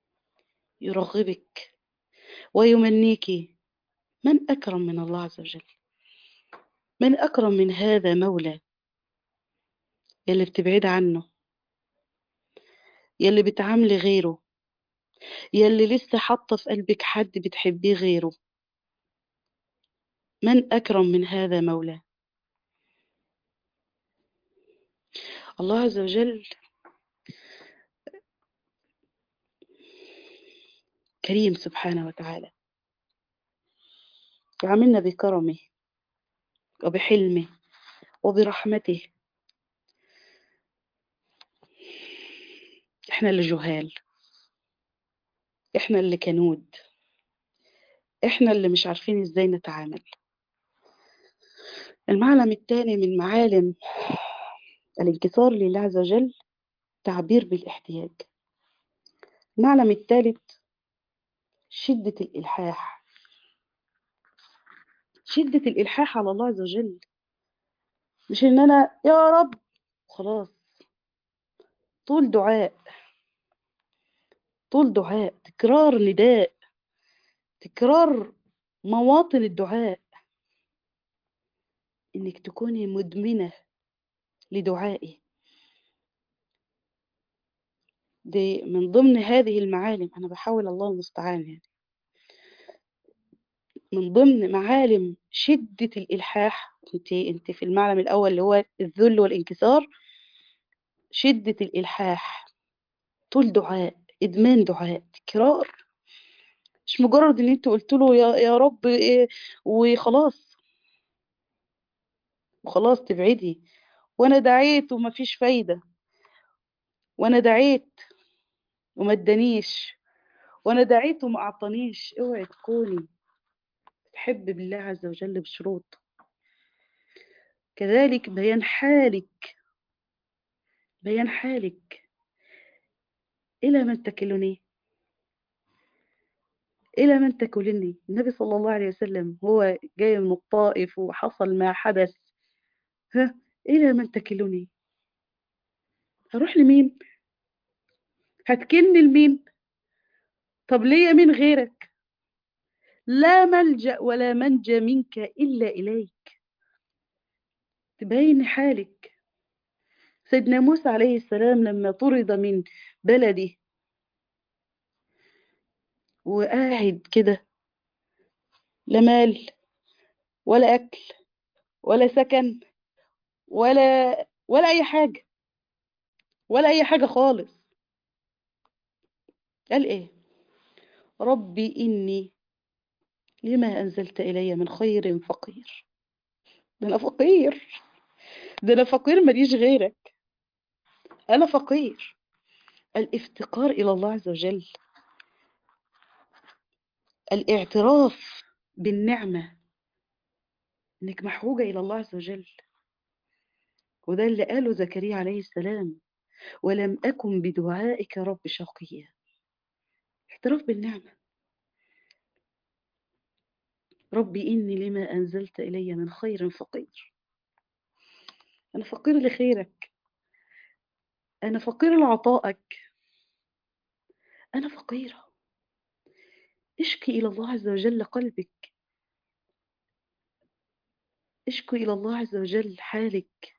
يرغبك ويمنيك من أكرم من الله عز وجل من أكرم من هذا مولى يلي بتبعد عنه يلي بتعاملي غيره يلي لسه حاطة في قلبك حد بتحبيه غيره من أكرم من هذا مولى الله عز وجل كريم سبحانه وتعالى يعاملنا بكرمه وبحلمه وبرحمته احنا اللي جهال احنا اللي كنود احنا اللي مش عارفين ازاي نتعامل المعلم الثاني من معالم الانكسار لله عز وجل تعبير بالاحتياج المعلم الثالث شدة الإلحاح شدة الإلحاح على الله عز وجل مش إن أنا يا رب خلاص طول دعاء طول دعاء تكرار نداء تكرار مواطن الدعاء إنك تكوني مدمنة لدعائي دي من ضمن هذه المعالم أنا بحاول الله المستعان يعني من ضمن معالم شدة الإلحاح أنت أنت في المعلم الأول اللي هو الذل والانكسار شدة الإلحاح طول دعاء إدمان دعاء تكرار مش مجرد إن أنت قلت له يا يا رب إيه وخلاص وخلاص تبعدي وأنا دعيت ومفيش فايدة وأنا دعيت وما ادانيش وأنا دعيت وما أعطانيش اوعي تكوني تحب بالله عز وجل بشروط كذلك بيان حالك بيان حالك إلى من تكلني إلى من تكلني النبي صلى الله عليه وسلم هو جاي من الطائف وحصل ما حدث ها إلى من تكلني هروح لمين هتكلني لمين طب ليا مين غيرك لا ملجأ ولا منجى منك إلا إليك تبين حالك سيدنا موسى عليه السلام لما طرد من بلده وقاعد كده لا مال ولا أكل ولا سكن ولا ولا أي حاجة ولا أي حاجة خالص قال إيه ربي إني لما أنزلت إلي من خير فقير ده أنا فقير ده أنا فقير ماليش غيرك أنا فقير الافتقار إلى الله عز وجل الاعتراف بالنعمة إنك محوجة إلى الله عز وجل وده اللي قاله زكريا عليه السلام ولم أكن بدعائك رب شقيا اعتراف بالنعمة ربي إني لما أنزلت إلي من خير فقير أنا فقير لخيرك أنا فقير لعطائك أنا فقيرة اشكي إلى الله عز وجل قلبك اشكي إلى الله عز وجل حالك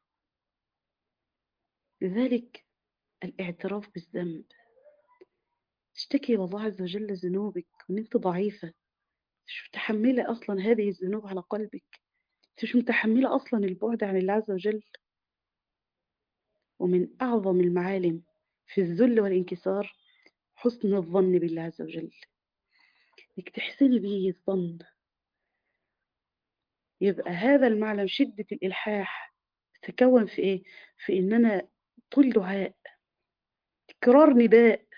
لذلك الاعتراف بالذنب تشتكي إلى الله عز وجل ذنوبك وإن أنت ضعيفة مش متحملة أصلا هذه الذنوب على قلبك مش متحملة أصلا البعد عن الله عز وجل ومن أعظم المعالم في الذل والانكسار حسن الظن بالله عز وجل انك تحسني به الظن يبقى هذا المعلم شدة الإلحاح تتكون في إيه؟ في إن أنا طول دعاء تكرار نداء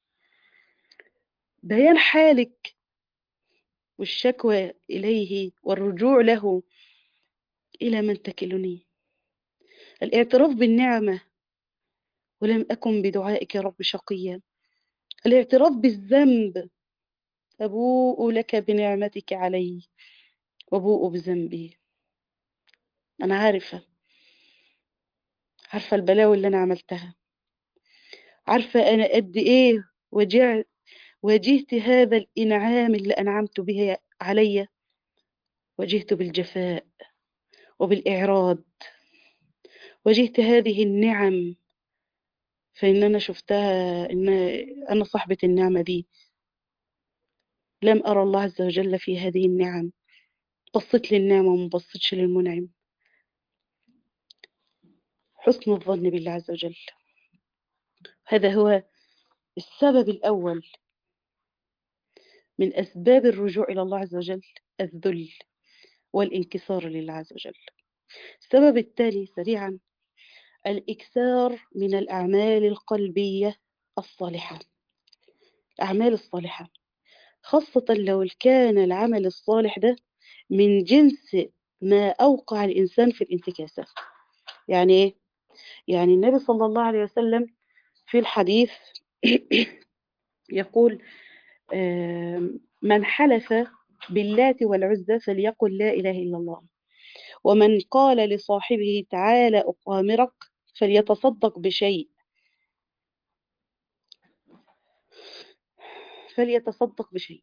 بيان حالك والشكوى إليه والرجوع له إلى من تكلني الاعتراف بالنعمة ولم أكن بدعائك يا رب شقيا الاعتراف بالذنب أبوء لك بنعمتك علي وأبوء بذنبي أنا عارفة عارفة البلاوي اللي أنا عملتها عارفة أنا قد إيه وجعت واجهت هذا الإنعام اللي أنعمت به علي واجهت بالجفاء وبالإعراض واجهت هذه النعم فإن أنا شفتها إن أنا صاحبة النعمة دي لم أرى الله عز وجل في هذه النعم بصيت للنعمة وما بصيتش للمنعم حسن الظن بالله عز وجل هذا هو السبب الأول من أسباب الرجوع إلى الله عز وجل الذل والانكسار لله عز وجل السبب التالي سريعا الإكثار من الأعمال القلبية الصالحة الأعمال الصالحة خاصة لو كان العمل الصالح ده من جنس ما أوقع الإنسان في الانتكاسة يعني إيه؟ يعني النبي صلى الله عليه وسلم في الحديث يقول من حلف باللات والعزى فليقل لا إله إلا الله ومن قال لصاحبه تعالى أقامرك فليتصدق بشيء فليتصدق بشيء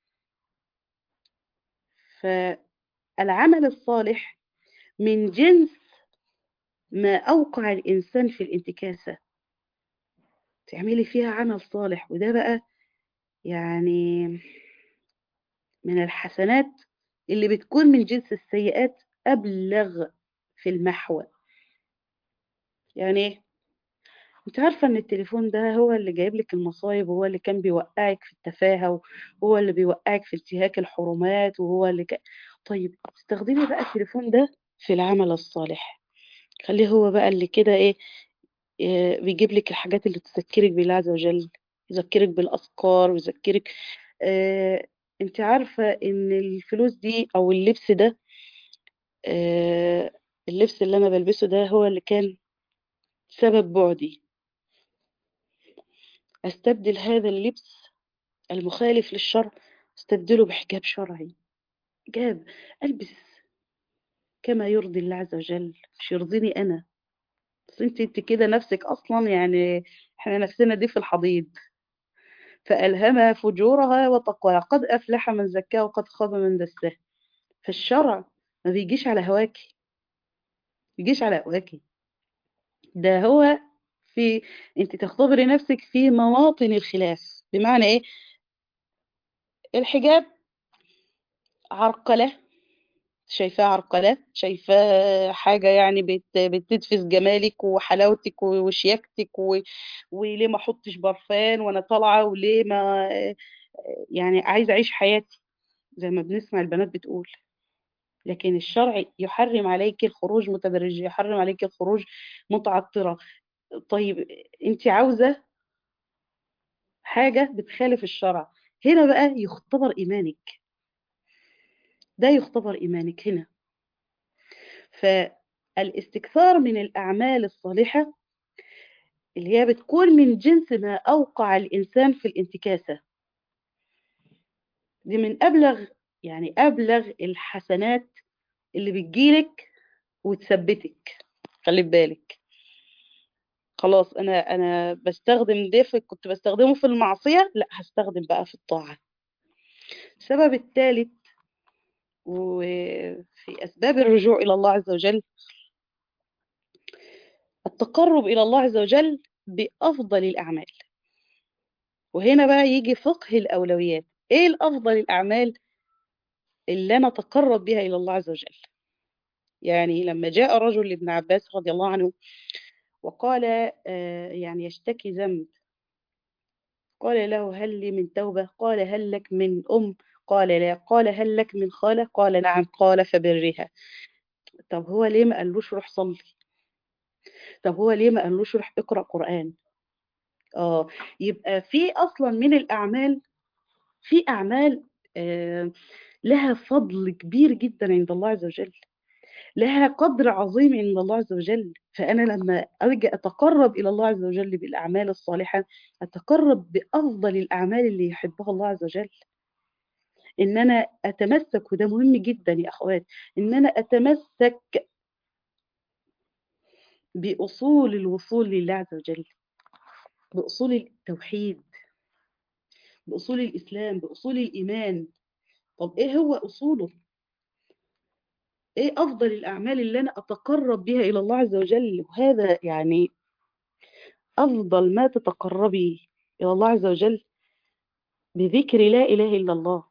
فالعمل الصالح من جنس ما أوقع الإنسان في الانتكاسة تعملي فيها عمل صالح وده بقى يعني من الحسنات اللي بتكون من جنس السيئات أبلغ في المحو يعني ايه انت عارفة ان التليفون ده هو اللي جايب لك المصايب وهو اللي كان بيوقعك في التفاهة وهو اللي بيوقعك في انتهاك الحرمات وهو اللي ك... طيب استخدمي بقى التليفون ده في العمل الصالح خليه هو بقى اللي كده ايه, إيه بيجيب لك الحاجات اللي تذكرك بالله عز وجل يذكرك بالأذكار ويذكرك آه انت عارفة ان الفلوس دي او اللبس ده آه اللبس اللي انا بلبسه ده هو اللي كان سبب بعدي استبدل هذا اللبس المخالف للشرع استبدله بحجاب شرعي حجاب البس كما يرضي الله عز وجل مش يرضيني انا بس انت انت كده نفسك اصلا يعني احنا نفسنا دي في الحضيض فألهمها فجورها وتقواها قد أفلح من زكاها وقد خاب من دساها فالشرع ما بيجيش على هواكي بيجيش على هواكي ده هو في انت تختبري نفسك في مواطن الخلاف بمعنى ايه الحجاب عرقلة شايفاه عرقلة شايفاه حاجة يعني بت بتدفز جمالك وحلاوتك وشياكتك و... وليه ما احطش برفان وانا طالعة وليه ما يعني عايزة اعيش حياتي زي ما بنسمع البنات بتقول لكن الشرع يحرم عليك الخروج متبرجة يحرم عليك الخروج متعطرة طيب انت عاوزة حاجة بتخالف الشرع هنا بقى يختبر إيمانك ده يختبر إيمانك هنا فالاستكثار من الأعمال الصالحة اللي هي بتكون من جنس ما أوقع الإنسان في الانتكاسة دي من أبلغ يعني أبلغ الحسنات اللي بتجيلك وتثبتك خلي بالك خلاص انا انا بستخدم ده في كنت بستخدمه في المعصيه لا هستخدم بقى في الطاعه السبب الثالث وفي اسباب الرجوع الى الله عز وجل التقرب الى الله عز وجل بافضل الاعمال وهنا بقى يجي فقه الاولويات ايه الافضل الاعمال اللي انا اتقرب بها الى الله عز وجل يعني لما جاء رجل لابن عباس رضي الله عنه وقال يعني يشتكي ذنب قال له هل لي من توبة قال هل لك من أم قال لا قال هل لك من خالة قال نعم قال فبرها طب هو ليه ما قالوش روح صلي طب هو ليه ما قالوش روح اقرأ قرآن اه يبقى في أصلا من الأعمال في أعمال آه لها فضل كبير جدا عند الله عز وجل لها قدر عظيم عند الله عز وجل فأنا لما أرجع أتقرب إلى الله عز وجل بالأعمال الصالحة أتقرب بأفضل الأعمال اللي يحبها الله عز وجل إن أنا أتمسك وده مهم جدا يا أخوات إن أنا أتمسك بأصول الوصول لله عز وجل بأصول التوحيد بأصول الإسلام بأصول الإيمان طب إيه هو أصوله ايه افضل الاعمال اللي انا اتقرب بها الى الله عز وجل وهذا يعني افضل ما تتقربي الى الله عز وجل بذكر لا اله الا الله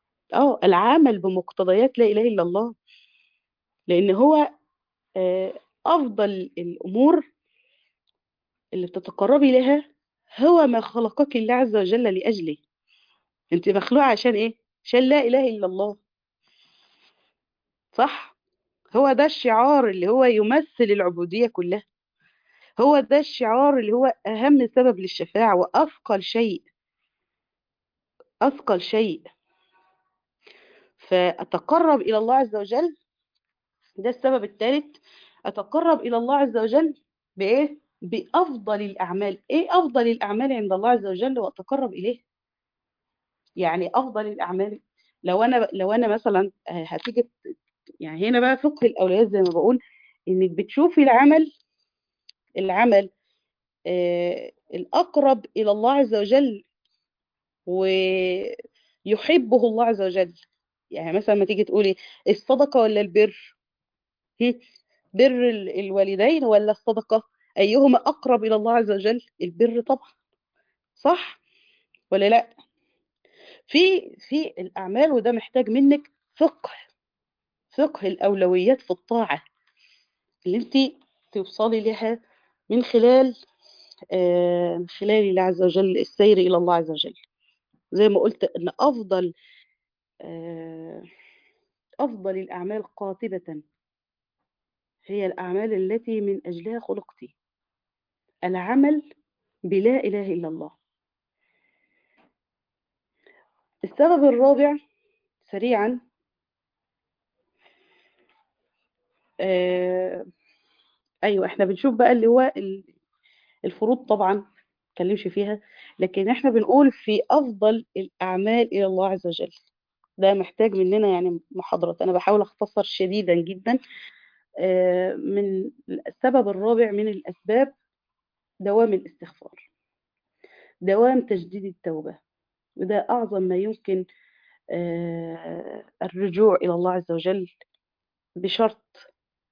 اه العمل بمقتضيات لا اله الا الله لان هو آه أفضل الأمور اللي بتتقربي لها هو ما خلقك الله عز وجل لأجله انت مخلوقة عشان ايه عشان لا إله إلا الله صح هو ده الشعار اللي هو يمثل العبودية كلها هو ده الشعار اللي هو أهم سبب للشفاعة وأثقل شيء أثقل شيء فأتقرب إلى الله عز وجل ده السبب الثالث أتقرب إلى الله عز وجل بإيه؟ بأفضل الأعمال إيه أفضل الأعمال عند الله عز وجل وأتقرب إليه يعني أفضل الأعمال لو أنا لو أنا مثلا هتيجي يعني هنا بقى فقه الأولويات زي ما بقول إنك بتشوفي العمل العمل آه الأقرب إلى الله عز وجل ويحبه الله عز وجل يعني مثلا ما تيجي تقولي الصدقة ولا البر بر الوالدين ولا الصدقة أيهما أقرب إلى الله عز وجل البر طبعا صح ولا لا في في الأعمال وده محتاج منك فقه فقه الأولويات في الطاعة اللي انت توصلي لها من خلال آه من خلال الله عز وجل السير إلى الله عز وجل زي ما قلت أن أفضل آه أفضل الأعمال قاطبة هي الأعمال التي من أجلها خلقت العمل بلا إله إلا الله السبب الرابع سريعا آه أيوة احنا بنشوف بقى اللي هو الفروض طبعا نتكلمش فيها لكن احنا بنقول في أفضل الأعمال إلى الله عز وجل ده محتاج مننا يعني محاضرات أنا بحاول أختصر شديدا جدا من السبب الرابع من الأسباب دوام الاستغفار دوام تجديد التوبة وده أعظم ما يمكن الرجوع إلى الله عز وجل بشرط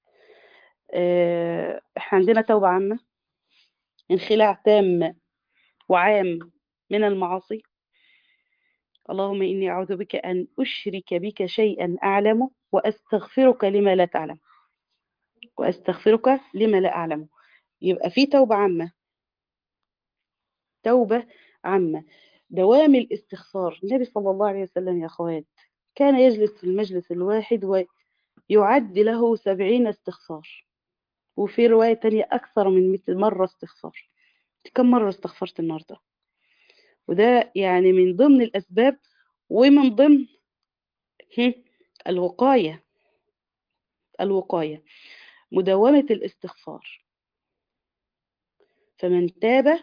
احنا عندنا توبة عامة انخلاع تام وعام من المعاصي اللهم إني أعوذ بك أن أشرك بك شيئا أعلمه وأستغفرك لما لا تعلم وأستغفرك لما لا أعلم يبقى في توبة عامة توبة عامة دوام الاستغفار النبي صلى الله عليه وسلم يا أخوات كان يجلس في المجلس الواحد ويعد له سبعين استغفار وفي رواية تانية أكثر من مئة مرة استغفار كم مرة استغفرت النهاردة وده يعني من ضمن الأسباب ومن ضمن الوقاية الوقاية مداومة الاستغفار فمن تاب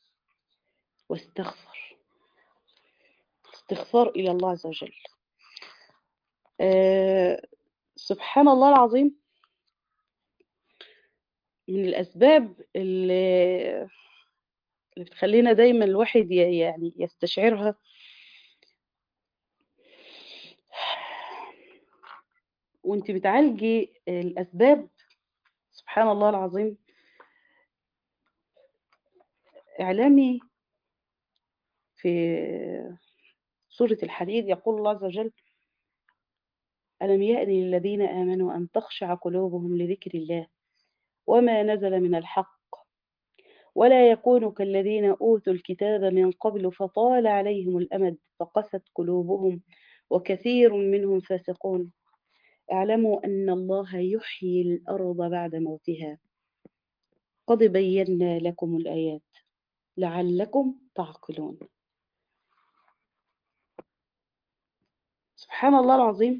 واستغفر استغفار إلى الله عز وجل آه سبحان الله العظيم من الأسباب اللي, اللي بتخلينا دايما الواحد يعني يستشعرها وانت بتعالجي الأسباب سبحان الله العظيم اعلامي في سورة الحديد يقول الله عز وجل ألم يأن للذين آمنوا أن تخشع قلوبهم لذكر الله وما نزل من الحق ولا يكونوا كالذين أوتوا الكتاب من قبل فطال عليهم الأمد فقست قلوبهم وكثير منهم فاسقون اعلموا أن الله يحيي الأرض بعد موتها قد بينا لكم الآيات لعلكم تعقلون سبحان الله العظيم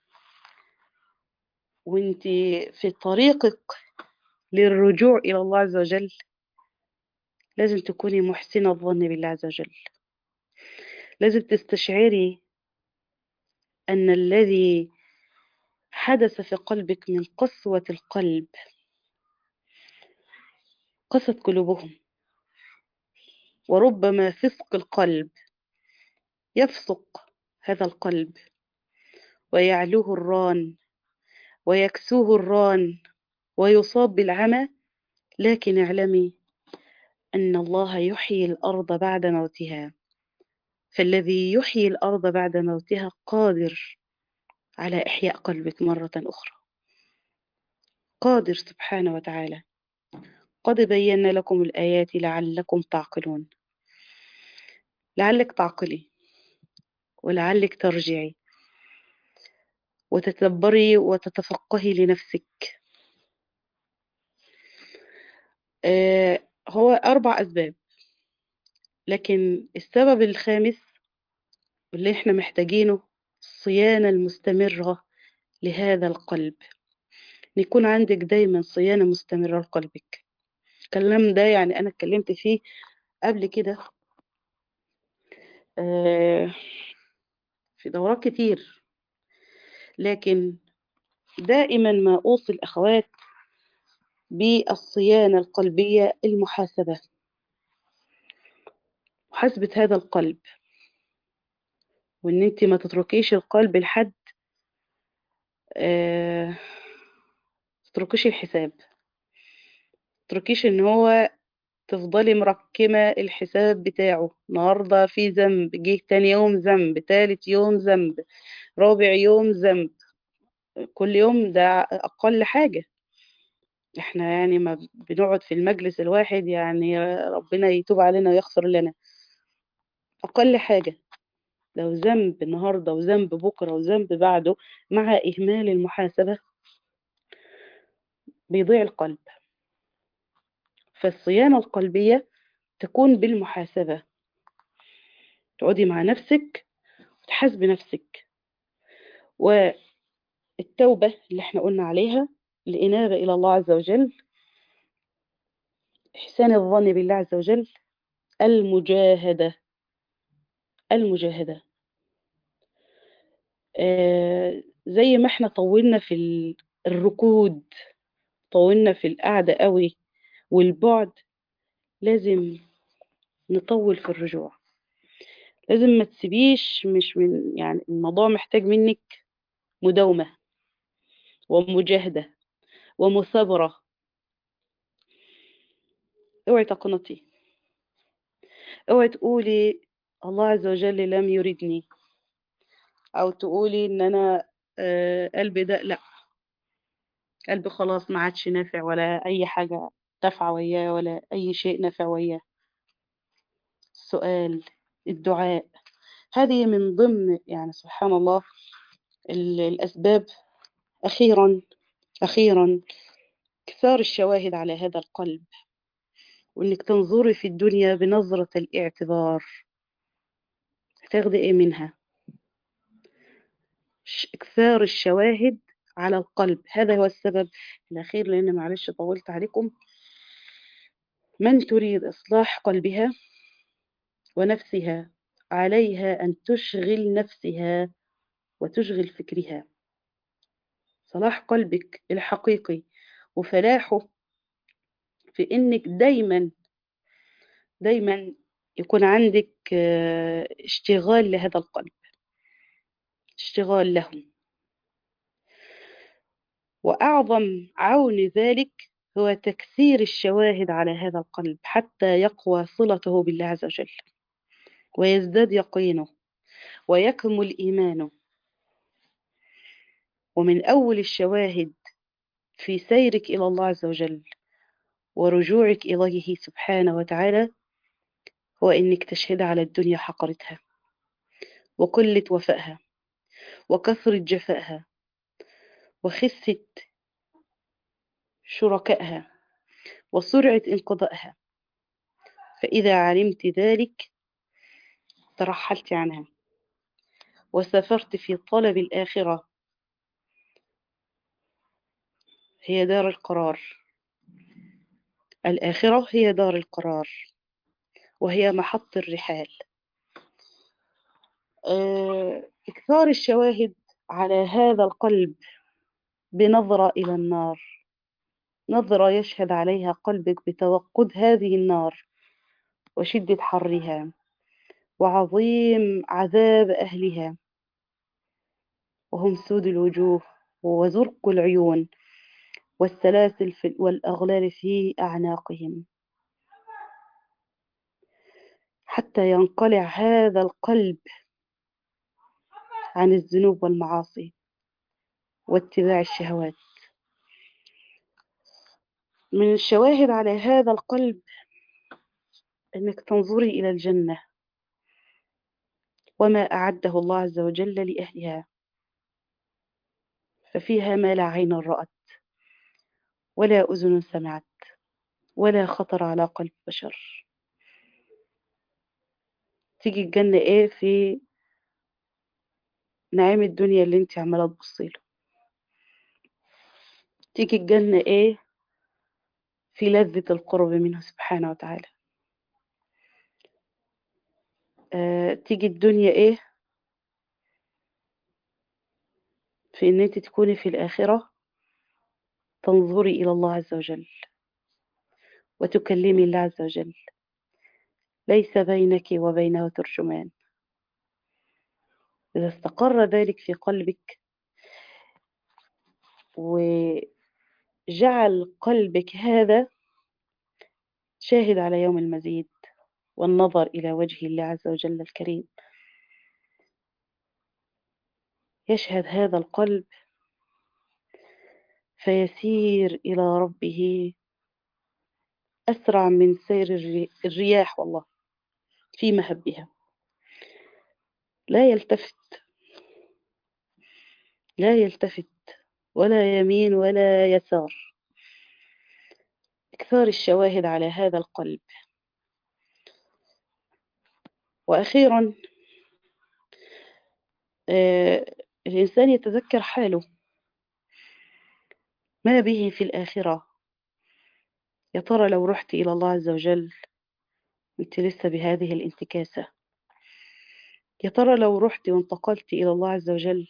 وانت في طريقك للرجوع إلى الله عز وجل لازم تكوني محسنة الظن بالله عز وجل لازم تستشعري أن الذي حدث في قلبك من قسوة القلب قست قلوبهم وربما فسق القلب يفسق هذا القلب ويعلوه الران ويكسوه الران ويصاب بالعمى لكن اعلمي أن الله يحيي الأرض بعد موتها فالذي يحيي الأرض بعد موتها قادر على إحياء قلبك مرة أخرى قادر سبحانه وتعالى قد بينا لكم الآيات لعلكم تعقلون لعلك تعقلي ولعلك ترجعي وتتدبري وتتفقهي لنفسك آه هو أربع أسباب لكن السبب الخامس اللي احنا محتاجينه الصيانة المستمرة لهذا القلب إن يكون عندك دايما صيانة مستمرة لقلبك الكلام ده يعني أنا اتكلمت فيه قبل كده آه في دورات كتير لكن دائما ما أوصي الأخوات بالصيانة القلبية المحاسبة محاسبة هذا القلب وإن أنت ما تتركيش القلب لحد آه تتركيش الحساب تتركيش إن هو تفضلي مركمة الحساب بتاعه النهاردة في ذنب جه تاني يوم ذنب تالت يوم ذنب رابع يوم ذنب كل يوم ده أقل حاجة احنا يعني ما بنقعد في المجلس الواحد يعني ربنا يتوب علينا ويغفر لنا أقل حاجة لو ذنب النهاردة وذنب بكرة وذنب بعده مع إهمال المحاسبة بيضيع القلب فالصيانة القلبية تكون بالمحاسبة تقعدي مع نفسك وتحاسبي نفسك والتوبة اللي احنا قلنا عليها الإنابة إلى الله عز وجل إحسان الظن بالله عز وجل المجاهدة المجاهدة آه زي ما احنا طولنا في الركود طولنا في القعدة قوي والبعد لازم نطول في الرجوع لازم ما تسيبيش مش من يعني الموضوع محتاج منك مداومة ومجاهدة ومثابرة اوعي تقنطي اوعي تقولي الله عز وجل لم يردني او تقولي ان انا آه قلبي ده لا قلبي خلاص ما عادش نافع ولا اي حاجة نافعة وياه ولا اي شيء نافع وياه السؤال الدعاء هذه من ضمن يعني سبحان الله الاسباب اخيرا اخيرا كثار الشواهد على هذا القلب وانك تنظري في الدنيا بنظرة الاعتبار هتاخدي ايه منها اكثار الشواهد على القلب هذا هو السبب الاخير لان معلش طولت عليكم من تريد اصلاح قلبها ونفسها عليها ان تشغل نفسها وتشغل فكرها صلاح قلبك الحقيقي وفلاحه في انك دايما دايما يكون عندك اشتغال لهذا القلب اشتغال له واعظم عون ذلك هو تكثير الشواهد على هذا القلب حتى يقوى صلته بالله عز وجل ويزداد يقينه ويكمل ايمانه ومن اول الشواهد في سيرك الى الله عز وجل ورجوعك إليه سبحانه وتعالى هو إنك تشهد على الدنيا حقرتها وقلة وفائها وكثرة جفائها وخسة شركائها وسرعة انقضائها فإذا علمت ذلك ترحلت عنها وسافرت في طلب الآخرة هي دار القرار الآخرة هي دار القرار وهي محط الرحال إكثار الشواهد على هذا القلب بنظرة إلى النار نظرة يشهد عليها قلبك بتوقد هذه النار وشدة حرها وعظيم عذاب أهلها وهم سود الوجوه وزرق العيون والسلاسل والأغلال في أعناقهم حتى ينقلع هذا القلب عن الذنوب والمعاصي واتباع الشهوات من الشواهد على هذا القلب أنك تنظري إلى الجنة وما أعده الله عز وجل لأهلها ففيها ما لا عين رأت ولا أذن سمعت ولا خطر على قلب بشر تيجي الجنة إيه في نعيم الدنيا اللي انت عمالة تبصي له تيجي الجنة إيه في لذة القرب منه سبحانه وتعالى آه، تيجي الدنيا ايه في ان انت تكوني في الاخرة تنظري الى الله عز وجل وتكلمي الله عز وجل ليس بينك وبينه ترجمان اذا استقر ذلك في قلبك وجعل قلبك هذا شاهد على يوم المزيد والنظر إلى وجه الله عز وجل الكريم يشهد هذا القلب فيسير إلى ربه أسرع من سير الرياح والله في مهبها لا يلتفت لا يلتفت ولا يمين ولا يسار إكثار الشواهد على هذا القلب وأخيرا آه الإنسان يتذكر حاله ما به في الآخرة يا ترى لو رحت إلى الله عز وجل أنت لسه بهذه الانتكاسة يا ترى لو رحت وانتقلت إلى الله عز وجل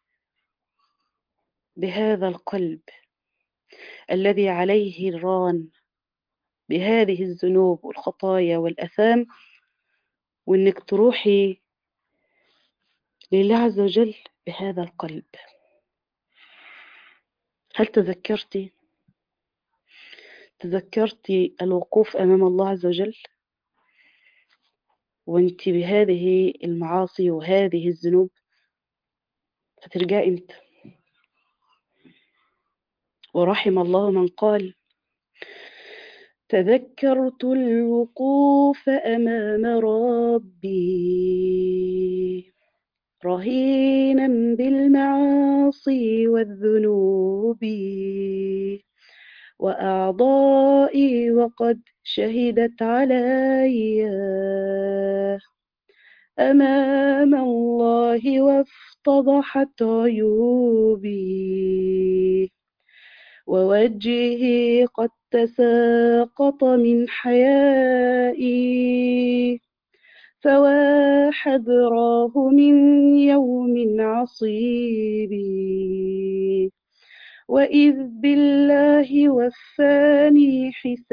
بهذا القلب الذي عليه الران بهذه الذنوب والخطايا والأثام وإنك تروحي لله عز وجل بهذا القلب هل تذكرتي تذكرتي الوقوف أمام الله عز وجل وانت بهذه المعاصي وهذه الذنوب هترجعي امتى ورحم الله من قال تذكرت الوقوف أمام ربي رهينا بالمعاصي والذنوب وأعضائي وقد شهدت علي أمام الله وافتضحت عيوبي ووجهي قد تساقط من حيائي فوا حذراه من يوم عصيبي وإذ بالله وفاني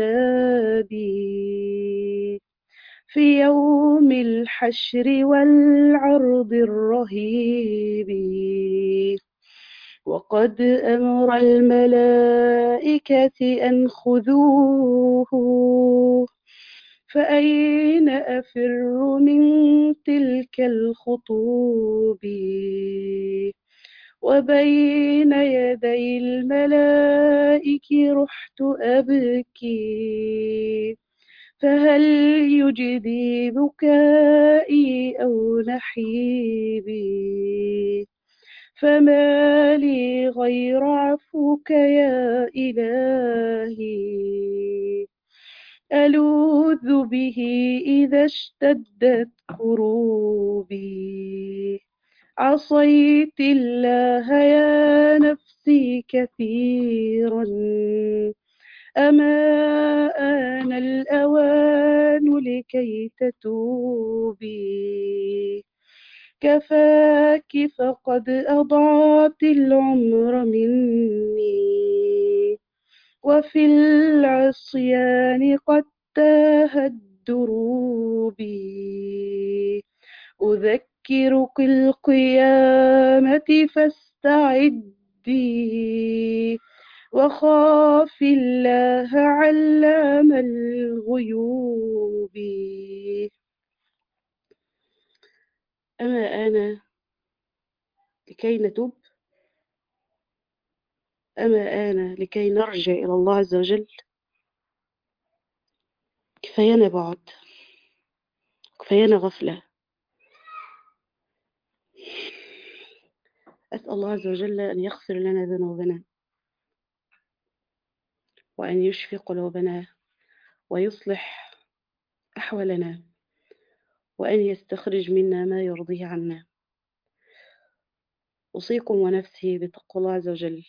حسابي في يوم الحشر والعرض الرهيب وقد أمر الملائكة أن خذوه فأين أفر من تلك الخطوب وبين يدي الملائك رحت أبكي فهل يجدي بكائي أو نحيبي فما لي غير عفوك يا إلهي ألوذ به إذا اشتدت كروبي عصيت الله يا نفسي كثيرا أما آن الأوان لكي تتوبي كفاك فقد أضعت العمر مني وفي العصيان قد تاهت دروبي أذكرك القيامة فاستعدي وخاف الله علام الغيوب أما أنا لكي نتوب أما آن لكي نرجع إلى الله عز وجل كفايانا بعد كفايانا غفلة أسأل الله عز وجل أن يغفر لنا ذنوبنا وأن يشفي قلوبنا ويصلح أحوالنا وأن يستخرج منا ما يرضيه عنا أوصيكم ونفسي بتقوى الله عز وجل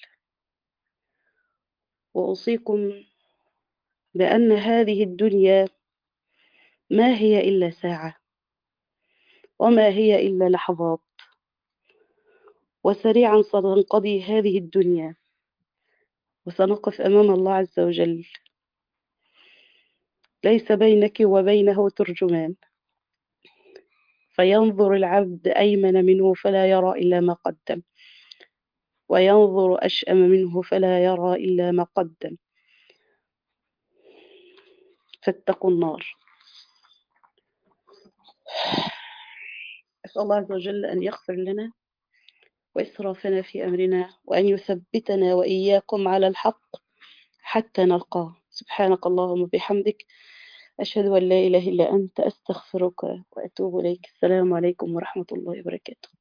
وأوصيكم بأن هذه الدنيا ما هي إلا ساعة وما هي إلا لحظات وسريعا ستنقضي هذه الدنيا وسنقف أمام الله عز وجل ليس بينك وبينه ترجمان فينظر العبد أيمن منه فلا يرى إلا ما قدم وينظر أشأم منه فلا يرى إلا ما قدم فاتقوا النار أسأل الله عز وجل أن يغفر لنا وإسرافنا في أمرنا وأن يثبتنا وإياكم على الحق حتى نلقاه سبحانك اللهم وبحمدك أشهد أن لا إله إلا أنت أستغفرك وأتوب إليك السلام عليكم ورحمة الله وبركاته